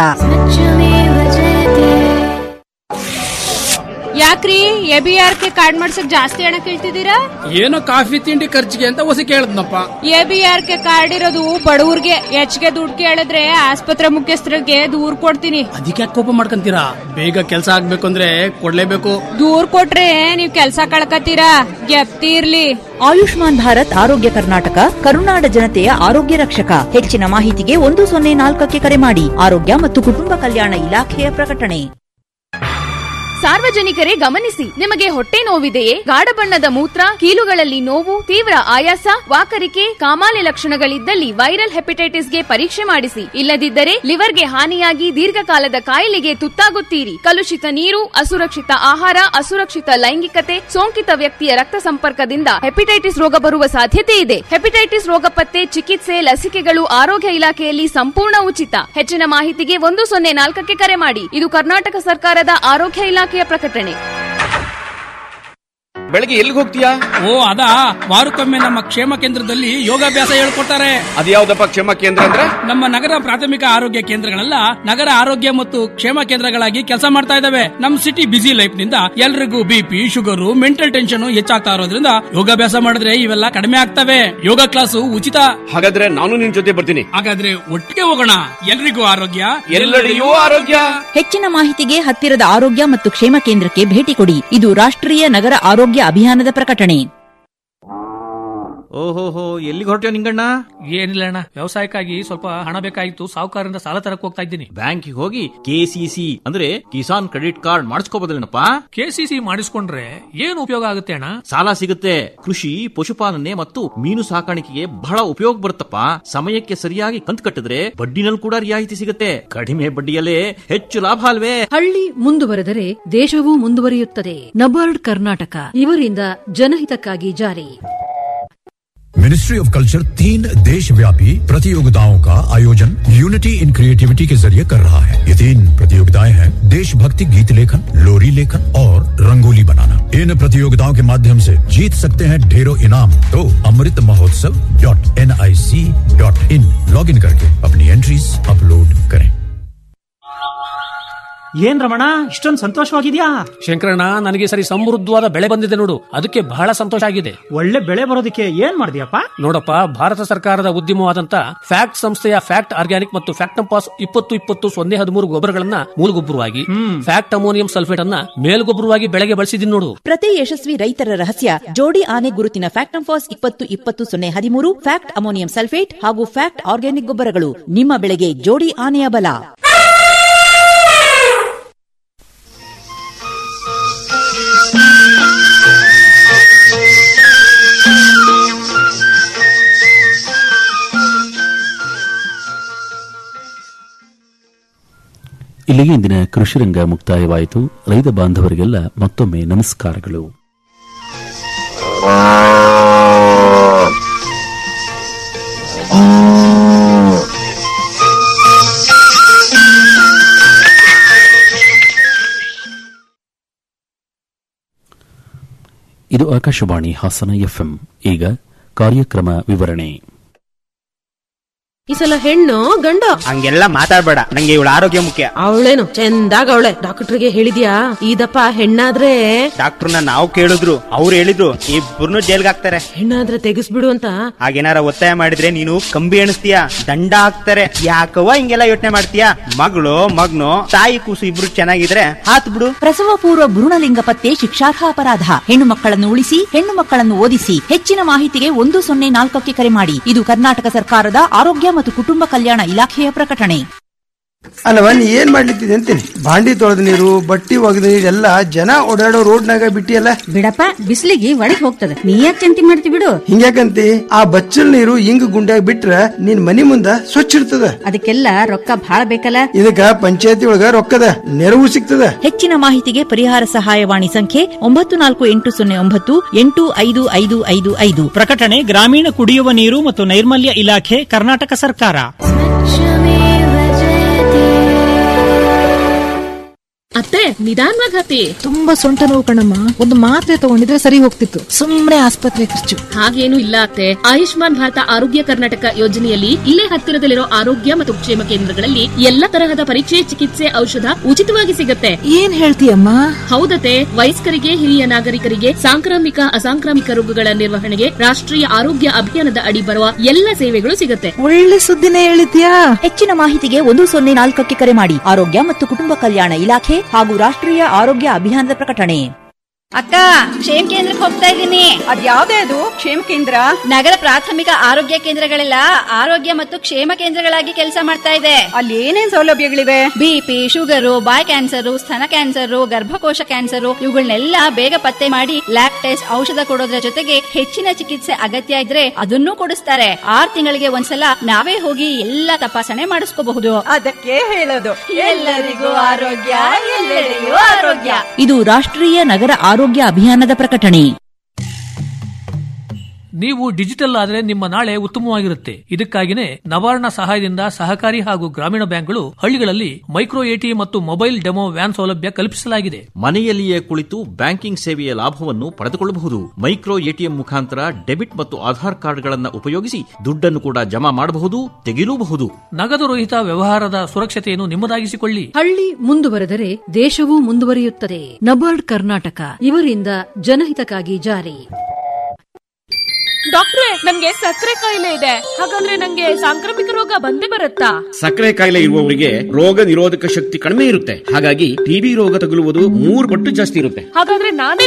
ಯಾಕ್ರಿ ಎಬಿಆರ್ ಕೆ ಕಾರ್ಡ್ ಮಾಡ್ಸಕ್ ಜಾಸ್ತಿ ಹಣ ಕೇಳ್ತಿದ್ದೀರಾ ಏನೋ ಕಾಫಿ ತಿಂಡಿ ಖರ್ಚಿಗೆ ಅಂತ ಹೊಸ ಕೇಳದ್ನಪ್ಪ ಎಬಿಆರ್ ಕೆ ಕಾರ್ಡ್ ಇರೋದು ಬಡವ್ರಿಗೆ ಹೆಚ್ಚಿಗೆ ದುಡ್ಡು ಕೇಳಿದ್ರೆ ಆಸ್ಪತ್ರೆ ಮುಖ್ಯಸ್ಥರಿಗೆ ದೂರ್ ಕೊಡ್ತೀನಿ ಅದಕ್ಕೆ ಕೋಪ ಮಾಡ್ಕೊಂತೀರಾ ಬೇಗ ಕೆಲಸ ಆಗ್ಬೇಕು ಅಂದ್ರೆ ಕೊಡ್ಲೇಬೇಕು ದೂರ್ ಕೊಟ್ರೆ ನೀವ್ ಕೆಲ್ಸ ಕಳ್ಕತ್ತೀರಾ ಗೆಪ್ತಿ ಇರ್ಲಿ ಆಯುಷ್ಮಾನ್ ಭಾರತ್ ಆರೋಗ್ಯ ಕರ್ನಾಟಕ ಕರುನಾಡ ಜನತೆಯ ಆರೋಗ್ಯ ರಕ್ಷಕ ಹೆಚ್ಚಿನ ಮಾಹಿತಿಗೆ ಒಂದು ಸೊನ್ನೆ ನಾಲ್ಕಕ್ಕೆ ಕರೆ ಮಾಡಿ ಆರೋಗ್ಯ ಮತ್ತು ಕುಟುಂಬ ಕಲ್ಯಾಣ ಇಲಾಖೆಯ ಪ್ರಕಟಣೆ ಸಾರ್ವಜನಿಕರೇ ಗಮನಿಸಿ ನಿಮಗೆ ಹೊಟ್ಟೆ ನೋವಿದೆಯೇ ಗಾಢ ಬಣ್ಣದ ಮೂತ್ರ ಕೀಲುಗಳಲ್ಲಿ ನೋವು ತೀವ್ರ ಆಯಾಸ ವಾಕರಿಕೆ ಕಾಮಾಲೆ ಲಕ್ಷಣಗಳಿದ್ದಲ್ಲಿ ವೈರಲ್ ಹೆಪಟೈಟಿಸ್ಗೆ ಪರೀಕ್ಷೆ ಮಾಡಿಸಿ ಇಲ್ಲದಿದ್ದರೆ ಲಿವರ್ಗೆ ಹಾನಿಯಾಗಿ ದೀರ್ಘಕಾಲದ ಕಾಯಿಲೆಗೆ ತುತ್ತಾಗುತ್ತೀರಿ ಕಲುಷಿತ ನೀರು ಅಸುರಕ್ಷಿತ ಆಹಾರ ಅಸುರಕ್ಷಿತ ಲೈಂಗಿಕತೆ ಸೋಂಕಿತ ವ್ಯಕ್ತಿಯ ರಕ್ತ ಸಂಪರ್ಕದಿಂದ ಹೆಪಟೈಟಿಸ್ ರೋಗ ಬರುವ ಸಾಧ್ಯತೆ ಇದೆ ಹೆಪಟೈಟಿಸ್ ರೋಗ ಪತ್ತೆ ಚಿಕಿತ್ಸೆ ಲಸಿಕೆಗಳು ಆರೋಗ್ಯ ಇಲಾಖೆಯಲ್ಲಿ ಸಂಪೂರ್ಣ ಉಚಿತ ಹೆಚ್ಚಿನ ಮಾಹಿತಿಗೆ ಒಂದು ಸೊನ್ನೆ ನಾಲ್ಕಕ್ಕೆ ಕರೆ ಮಾಡಿ ಇದು ಕರ್ನಾಟಕ ಸರ್ಕಾರದ ಆರೋಗ್ಯ ಇಲಾಖೆಯ ಪ್ರಕಟಣೆ ಬೆಳಗ್ಗೆ ಎಲ್ಲಿಗೆ ಹೋಗ್ತೀಯಾ ಓ ಅದಾ ವಾರಕ್ಕೊಮ್ಮೆ ನಮ್ಮ ಕ್ಷೇಮ ಕೇಂದ್ರದಲ್ಲಿ ಯೋಗಾಭ್ಯಾಸ ಹೇಳ್ಕೊಡ್ತಾರೆ ಅದ್ಯಾವ್ದಪ್ಪ ಕ್ಷೇಮ ಕೇಂದ್ರ ಅಂದ್ರೆ ನಮ್ಮ ನಗರ ಪ್ರಾಥಮಿಕ ಆರೋಗ್ಯ ಕೇಂದ್ರಗಳೆಲ್ಲ ನಗರ ಆರೋಗ್ಯ ಮತ್ತು ಕ್ಷೇಮ ಕೇಂದ್ರಗಳಾಗಿ ಕೆಲಸ ಮಾಡ್ತಾ ಇದಾವೆ ನಮ್ ಸಿಟಿ ಬಿಸಿ ಲೈಫ್ ನಿಂದ ಎಲ್ರಿಗೂ ಬಿಪಿ ಶುಗರ್ ಮೆಂಟಲ್ ಟೆನ್ಷನ್ ಹೆಚ್ಚಾಗ್ತಾ ಇರೋದ್ರಿಂದ ಯೋಗಾಭ್ಯಾಸ ಮಾಡಿದ್ರೆ ಇವೆಲ್ಲ ಕಡಿಮೆ ಆಗ್ತವೆ ಯೋಗ ಕ್ಲಾಸು ಉಚಿತ ಹಾಗಾದ್ರೆ ನಾನು ನಿನ್ ಜೊತೆ ಬರ್ತೀನಿ ಹಾಗಾದ್ರೆ ಒಟ್ಟಿಗೆ ಹೋಗೋಣ ಎಲ್ರಿಗೂ ಆರೋಗ್ಯ ಎಲ್ಲೆಡೆಯೂ ಆರೋಗ್ಯ ಹೆಚ್ಚಿನ ಮಾಹಿತಿಗೆ ಹತ್ತಿರದ ಆರೋಗ್ಯ ಮತ್ತು ಕ್ಷೇಮ ಕೇಂದ್ರಕ್ಕೆ ಭೇಟಿ ಕೊಡಿ ಇದು ರಾಷ್ಟ್ರೀಯ ನಗರ ಆರೋಗ್ಯ ಅಭಿಯಾನದ ಪ್ರಕಟಣೆ ಓಹೋಹೋ ಎಲ್ಲಿಗೆ ಹೊರಟ್ಯೋ ನಿಂಗಣ್ಣ ಏನಿಲ್ಲ ಅಣ್ಣ ವ್ಯವಸಾಯಕ್ಕಾಗಿ ಸ್ವಲ್ಪ ಹಣ ಬೇಕಾಗಿತ್ತು ಸಾಹುಕಾರರಿಂದ ಸಾಲ ತರಕ್ ಹೋಗ್ತಾ ಇದ್ದೀನಿ ಬ್ಯಾಂಕಿಗೆ ಹೋಗಿ ಕೆಸಿಸಿ ಅಂದ್ರೆ ಕಿಸಾನ್ ಕ್ರೆಡಿಟ್ ಕಾರ್ಡ್ ಮಾಡಿಸ್ಕೋಬೋದಲ್ಲೇನಪ್ಪ ಕೆಸಿಸಿ ಮಾಡಿಸ್ಕೊಂಡ್ರೆ ಏನು ಉಪಯೋಗ ಆಗುತ್ತೆ ಅಣ್ಣ ಸಾಲ ಸಿಗುತ್ತೆ ಕೃಷಿ ಪಶುಪಾಲನೆ ಮತ್ತು ಮೀನು ಸಾಕಾಣಿಕೆಗೆ ಬಹಳ ಉಪಯೋಗ ಬರುತ್ತಪ್ಪ ಸಮಯಕ್ಕೆ ಸರಿಯಾಗಿ ಕಂತು ಕಟ್ಟಿದ್ರೆ ಬಡ್ಡಿನಲ್ಲಿ ಕೂಡ ರಿಯಾಯಿತಿ ಸಿಗುತ್ತೆ ಕಡಿಮೆ ಬಡ್ಡಿಯಲ್ಲೇ ಹೆಚ್ಚು ಲಾಭ ಅಲ್ವೇ ಹಳ್ಳಿ ಮುಂದುವರೆದರೆ ದೇಶವೂ ಮುಂದುವರಿಯುತ್ತದೆ ನಬಾರ್ಡ್ ಕರ್ನಾಟಕ ಇವರಿಂದ ಜನಹಿತಕ್ಕಾಗಿ ಜಾರಿ मिनिस्ट्री ऑफ कल्चर तीन देश व्यापी प्रतियोगिताओं का आयोजन यूनिटी इन क्रिएटिविटी के जरिए कर रहा है ये तीन प्रतियोगिताएं हैं देशभक्ति गीत लेखन लोरी लेखन और रंगोली बनाना इन प्रतियोगिताओं के माध्यम से जीत सकते हैं ढेरों इनाम तो Amrit Mahotsav dot N I C dot in log in करके अपनी एंट्रीज अपलोड करें ಏನ್ ರಮಣ ಇಷ್ಟೊಂದು ಸಂತೋಷವಾಗಿದ್ಯಾ ಶಂಕರಣ್ಣ ನನಗೆ ಈ ಸರಿ ಸಮೃದ್ಧವಾದ ಬೆಳೆ ಬಂದಿದೆ ನೋಡು ಅದಕ್ಕೆ ಬಹಳ ಸಂತೋಷ ಆಗಿದೆ ಒಳ್ಳೆ ಬೆಳೆ ಬರೋದಕ್ಕೆ ಏನ್ ಮಾಡಿದ್ಯಪ್ಪ ನೋಡಪ್ಪ ಭಾರತ ಸರ್ಕಾರದ ಉದ್ಯಮವಾದಂತ ಫ್ಯಾಕ್ಟ್ ಸಂಸ್ಥೆಯ ಫ್ಯಾಕ್ಟ್ ಆರ್ಗ್ಯಾನಿಕ್ ಮತ್ತು ಫ್ಯಾಕ್ಟಂಪಾಸ್ ಇಪ್ಪತ್ತು ಇಪ್ಪತ್ತು ಸೊನ್ನೆ ಹದಿಮೂರು ಗೊಬ್ಬರಗಳನ್ನ ಮೂಲಗೊಬ್ಬರವಾಗಿ ಫ್ಯಾಕ್ಟ್ ಅಮೋನಿಯಂ ಸಲ್ಫೇಟ್ ಅನ್ನ ಮೇಲ್ಗೊಬ್ಬರವಾಗಿ ಬೆಳೆಗೆ ಬಳಸಿದೀನಿ ನೋಡು ಪ್ರತಿ ಯಶಸ್ವಿ ರೈತರ ರಹಸ್ಯ ಜೋಡಿ ಆನೆ ಗುರುತಿನ ಫ್ಯಾಕ್ಟಂಫಾಸ್ ಇಪ್ಪತ್ತು ಇಪ್ಪತ್ತು ಸೊನ್ನೆ ಹದಿಮೂರು ಫ್ಯಾಕ್ಟ್ ಅಮೋನಿಯಂ ಸಲ್ಫೇಟ್ ಹಾಗೂ ಫ್ಯಾಕ್ಟ್ ಆರ್ಗ್ಯಾನಿಕ್ ಗೊಬ್ಬರಗಳು ನಿಮ್ಮ ಬೆಳೆಗೆ ಜೋಡಿ ಆನೆಯ ಬಲ ಇಲ್ಲಿಗೆ ಇಂದಿನ ಕೃಷಿರಂಗ ಮುಕ್ತಾಯವಾಯಿತು ರೈತ ಬಾಂಧವರಿಗೆಲ್ಲ ಮತ್ತೊಮ್ಮೆ ನಮಸ್ಕಾರಗಳು ಇದು ಆಕಾಶವಾಣಿ ಹಾಸನ ಎಫ್ಎಂ ಈಗ ಕಾರ್ಯಕ್ರಮ ವಿವರಣೆ ಈ ಸಲ ಹೆಣ್ಣು ಗಂಡು ಹಂಗೆಲ್ಲ ಮಾತಾಡ್ಬೇಡ ನಂಗೆ ಇವಳ ಆರೋಗ್ಯ ಮುಖ್ಯ ಅವಳೇನು ಚಂದಾಗ ಅವಳೆ ಡಾಕ್ಟರ್ಗೆ ಹೇಳಿದ್ಯಾ ಇದಪ್ಪ ಹೆಣ್ಣಾದ್ರೆ ಡಾಕ್ಟರ್ನ ನಾವು ಕೇಳಿದ್ರು ಅವ್ರು ಹೇಳಿದ್ರು ಇಬ್ಬರನ್ನು ಜೈಲ್ಗೆ ಹಾಕ್ತಾರೆ ಹೆಣ್ಣಾದ್ರೆ ತೆಗಿಸ್ಬಿಡು ಅಂತ ಹಾಗೇನಾರ ಒತ್ತಾಯ ಮಾಡಿದ್ರೆ ನೀನು ಕಂಬಿ ಎಣಿಸ್ತೀಯ ದಂಡ ಹಾಕ್ತಾರೆ ಯಾಕವ್ವ ಹಿಂಗೆಲ್ಲ ಯೋಚನೆ ಮಾಡ್ತೀಯ ಮಗಳು ಮಗ್ನು ತಾಯಿ ಕೂಸು ಇಬ್ರು ಚೆನ್ನಾಗಿದ್ರೆ ಹಾತ್ ಬಿಡು ಪ್ರಸವ ಪೂರ್ವ ಭ್ರೂಣಲಿಂಗ ಪತ್ತೆ ಶಿಕ್ಷಾರ್ಹ ಅಪರಾಧ ಹೆಣ್ಣು ಮಕ್ಕಳನ್ನು ಉಳಿಸಿ ಹೆಣ್ಣು ಮಕ್ಕಳನ್ನು ಓದಿಸಿ ಹೆಚ್ಚಿನ ಮಾಹಿತಿಗೆ ಒಂದು ಸೊನ್ನೆ ನಾಲ್ಕಕ್ಕೆ ಕರೆ ಮಾಡಿ ಇದು ಕರ್ನಾಟಕ ಸರ್ಕಾರದ ಆರೋಗ್ಯ ಮತ್ತು ಕುಟುಂಬ ಕಲ್ಯಾಣ ಇಲಾಖೆಯ ಪ್ರಕಟಣೆ ಅಲ್ಲವ ನೀ ಏನ್ ಮಾಡ್ಲಿತ್ತಿದೆ ಅಂತೀನಿ ಬಾಂಡಿ ತೊಳೆದ ನೀರು ಬಟ್ಟಿ ಒಗೆದ ನೀರು ಎಲ್ಲ ಜನ ಓಡಾಡೋ ರೋಡ್ನಾಗ ಬಿಟ್ಟಿಯಲ್ಲ ಬಿಡಪ್ಪ ಬಿಸಿಲಿಗೆ ಒಳಗ್ ಹೋಗ್ತದೆ ನೀ ಯಾಕೆ ಚಿಂತೆ ಮಾಡ್ತಿ ಬಿಡು ಹಿಂಗ್ಯಾಕಂತಿ ಆ ಬಚ್ಚಲ್ ನೀರು ಹಿಂಗ್ ಗುಂಡ್ಯಾಗ ಬಿಟ್ರ ನಿನ್ ಮನಿ ಮುಂದ ಸ್ವಚ್ಛ ಇರ್ತದ ಅದಕ್ಕೆಲ್ಲ ರೊಕ್ಕ ಭಾಳ ಬೇಕಲ್ಲ ಇದಕ್ಕ ಪಂಚಾಯತಿ ಒಳಗ ರೊಕ್ಕದ ನೆರವು ಸಿಗ್ತದ ಹೆಚ್ಚಿನ ಮಾಹಿತಿಗೆ ಪರಿಹಾರ ಸಹಾಯವಾಣಿ ಸಂಖ್ಯೆ ಒಂಬತ್ತು ನಾಲ್ಕು ಎಂಟು ಸೊನ್ನೆ ಒಂಬತ್ತು ಎಂಟು ಐದು ಐದು ಐದು ಐದು ಪ್ರಕಟಣೆ ಗ್ರಾಮೀಣ ಕುಡಿಯುವ ನೀರು ಮತ್ತು ನೈರ್ಮಲ್ಯ ಇಲಾಖೆ ಕರ್ನಾಟಕ ಸರ್ಕಾರ ಅತ್ತೆ ನಿಧಾನವಾಗಿ ಹತ್ತಿ ತುಂಬಾ ಸೊಂಟ ನೋವು ಕಣಮ್ಮ ಒಂದು ಮಾತ್ರೆ ತಗೊಂಡಿದ್ರೆ ಸರಿ ಹೋಗ್ತಿತ್ತು ಸುಮ್ನೆ ಆಸ್ಪತ್ರೆ ಖರ್ಚು ಹಾಗೇನು ಇಲ್ಲ ಅತ್ತೆ ಆಯುಷ್ಮಾನ್ ಭಾರತ ಆರೋಗ್ಯ ಕರ್ನಾಟಕ ಯೋಜನೆಯಲ್ಲಿ ಇಲ್ಲೇ ಹತ್ತಿರದಲ್ಲಿರೋ ಆರೋಗ್ಯ ಮತ್ತು ಕ್ಷೇಮ ಕೇಂದ್ರಗಳಲ್ಲಿ ಎಲ್ಲ ತರಹದ ಪರೀಕ್ಷೆ ಚಿಕಿತ್ಸೆ ಔಷಧ ಉಚಿತವಾಗಿ ಸಿಗುತ್ತೆ ಏನ್ ಹೇಳ್ತೀಯಮ್ಮ ಹೌದತೆ ವಯಸ್ಕರಿಗೆ ಹಿರಿಯ ನಾಗರಿಕರಿಗೆ ಸಾಂಕ್ರಾಮಿಕ ಅಸಾಂಕ್ರಾಮಿಕ ರೋಗಗಳ ನಿರ್ವಹಣೆಗೆ ರಾಷ್ಟ್ರೀಯ ಆರೋಗ್ಯ ಅಭಿಯಾನದ ಅಡಿ ಬರುವ ಎಲ್ಲ ಸೇವೆಗಳು ಸಿಗುತ್ತೆ ಒಳ್ಳೆ ಸುದ್ದಿನೇ ಹೇಳಿದ್ಯಾ ಹೆಚ್ಚಿನ ಮಾಹಿತಿಗೆ ಒಂದು ಸೊನ್ನೆ ನಾಲ್ಕಕ್ಕೆ ಕರೆ ಮಾಡಿ ಆರೋಗ್ಯ ಮತ್ತು ಕುಟುಂಬ ಕಲ್ಯಾಣ ಇಲಾಖೆ ಹಾಗೂ ರಾಷ್ಟ್ರೀಯ ಆರೋಗ್ಯ ಅಭಿಯಾನದ ಪ್ರಕಟಣೆ ಅಕ್ಕ ಕ್ಷೇಮ ಕೇಂದ್ರಕ್ಕೆ ಹೋಗ್ತಾ ಇದ್ದೀನಿ ಅದ್ಯಾವ್ದೇ ಅದು ಕ್ಷೇಮ ಕೇಂದ್ರ ನಗರ ಪ್ರಾಥಮಿಕ ಆರೋಗ್ಯ ಕೇಂದ್ರಗಳೆಲ್ಲ ಆರೋಗ್ಯ ಮತ್ತು ಕ್ಷೇಮ ಕೇಂದ್ರಗಳಾಗಿ ಕೆಲಸ ಮಾಡ್ತಾ ಇದೆ ಅಲ್ಲಿ ಏನೇನ್ ಸೌಲಭ್ಯಗಳಿವೆ ಬಿಪಿ ಶುಗರು ಬಾಯ್ ಕ್ಯಾನ್ಸರ್ ಸ್ತನ ಕ್ಯಾನ್ಸರ್ ಗರ್ಭಕೋಶ ಕ್ಯಾನ್ಸರ್ ಇವುಗಳನ್ನೆಲ್ಲ ಬೇಗ ಪತ್ತೆ ಮಾಡಿ ಲ್ಯಾಬ್ ಟೆಸ್ಟ್ ಔಷಧ ಕೊಡೋದ್ರ ಜೊತೆಗೆ ಹೆಚ್ಚಿನ ಚಿಕಿತ್ಸೆ ಅಗತ್ಯ ಇದ್ರೆ ಅದನ್ನೂ ಕೊಡಿಸ್ತಾರೆ ಆರ್ ತಿಂಗಳಿಗೆ ಒಂದ್ಸಲ ನಾವೇ ಹೋಗಿ ಎಲ್ಲ ತಪಾಸಣೆ ಮಾಡಿಸ್ಕೋಬಹುದು ಅದಕ್ಕೆ ಹೇಳೋದು ಎಲ್ಲರಿಗೂ ಆರೋಗ್ಯ ಎಲ್ಲೆಡೆಯೂ ಆರೋಗ್ಯ ಇದು ರಾಷ್ಟ್ರೀಯ ನಗರ ಆರೋಗ್ಯ ಅಭಿಯಾನದ ಪ್ರಕಟಣೆ ನೀವು ಡಿಜಿಟಲ್ ಆದರೆ ನಿಮ್ಮ ನಾಳೆ ಉತ್ತಮವಾಗಿರುತ್ತೆ ಇದಕ್ಕಾಗಿನೇ ನವಾರ್ಣ ಸಹಾಯದಿಂದ ಸಹಕಾರಿ ಹಾಗೂ ಗ್ರಾಮೀಣ ಬ್ಯಾಂಕ್ಗಳು ಹಳ್ಳಿಗಳಲ್ಲಿ ಮೈಕ್ರೋ ಎಟಿಎಂ ಮತ್ತು ಮೊಬೈಲ್ ಡೆಮೋ ವ್ಯಾನ್ ಸೌಲಭ್ಯ ಕಲ್ಪಿಸಲಾಗಿದೆ ಮನೆಯಲ್ಲಿಯೇ ಕುಳಿತು ಬ್ಯಾಂಕಿಂಗ್ ಸೇವೆಯ ಲಾಭವನ್ನು ಪಡೆದುಕೊಳ್ಳಬಹುದು ಮೈಕ್ರೋ ಎಟಿಎಂ ಮುಖಾಂತರ ಡೆಬಿಟ್ ಮತ್ತು ಆಧಾರ್ ಕಾರ್ಡ್ಗಳನ್ನು ಉಪಯೋಗಿಸಿ ದುಡ್ಡನ್ನು ಕೂಡ ಜಮಾ ಮಾಡಬಹುದು ತೆಗೆಯಲೂಬಹುದು ನಗದು ರಹಿತ ವ್ಯವಹಾರದ ಸುರಕ್ಷತೆಯನ್ನು ನಿಮ್ಮದಾಗಿಸಿಕೊಳ್ಳಿ ಹಳ್ಳಿ ಮುಂದುವರೆದರೆ ದೇಶವೂ ಮುಂದುವರಿಯುತ್ತದೆ ನಬಾರ್ಡ್ ಕರ್ನಾಟಕ ಇವರಿಂದ ಜನಹಿತಕ್ಕಾಗಿ ಜಾರಿ ಡಾಕ್ಟ್ರೆ ನನ್ಗೆ ಸಕ್ಕರೆ ಕಾಯಿಲೆ ಇದೆ ಹಾಗಾದ್ರೆ ನಂಗೆ ಸಾಂಕ್ರಾಮಿಕ ರೋಗ ಬಂದೇ ಬರುತ್ತಾ ಸಕ್ಕರೆ ಕಾಯಿಲೆ ಇರುವವರಿಗೆ ರೋಗ ನಿರೋಧಕ ಶಕ್ತಿ ಕಡಿಮೆ ಇರುತ್ತೆ ಹಾಗಾಗಿ ಟಿಬಿ ರೋಗ ತಗುಲುವುದು ಮೂರು ಪಟ್ಟು ಜಾಸ್ತಿ ಇರುತ್ತೆ ಹಾಗಾದ್ರೆ ನಾನೇ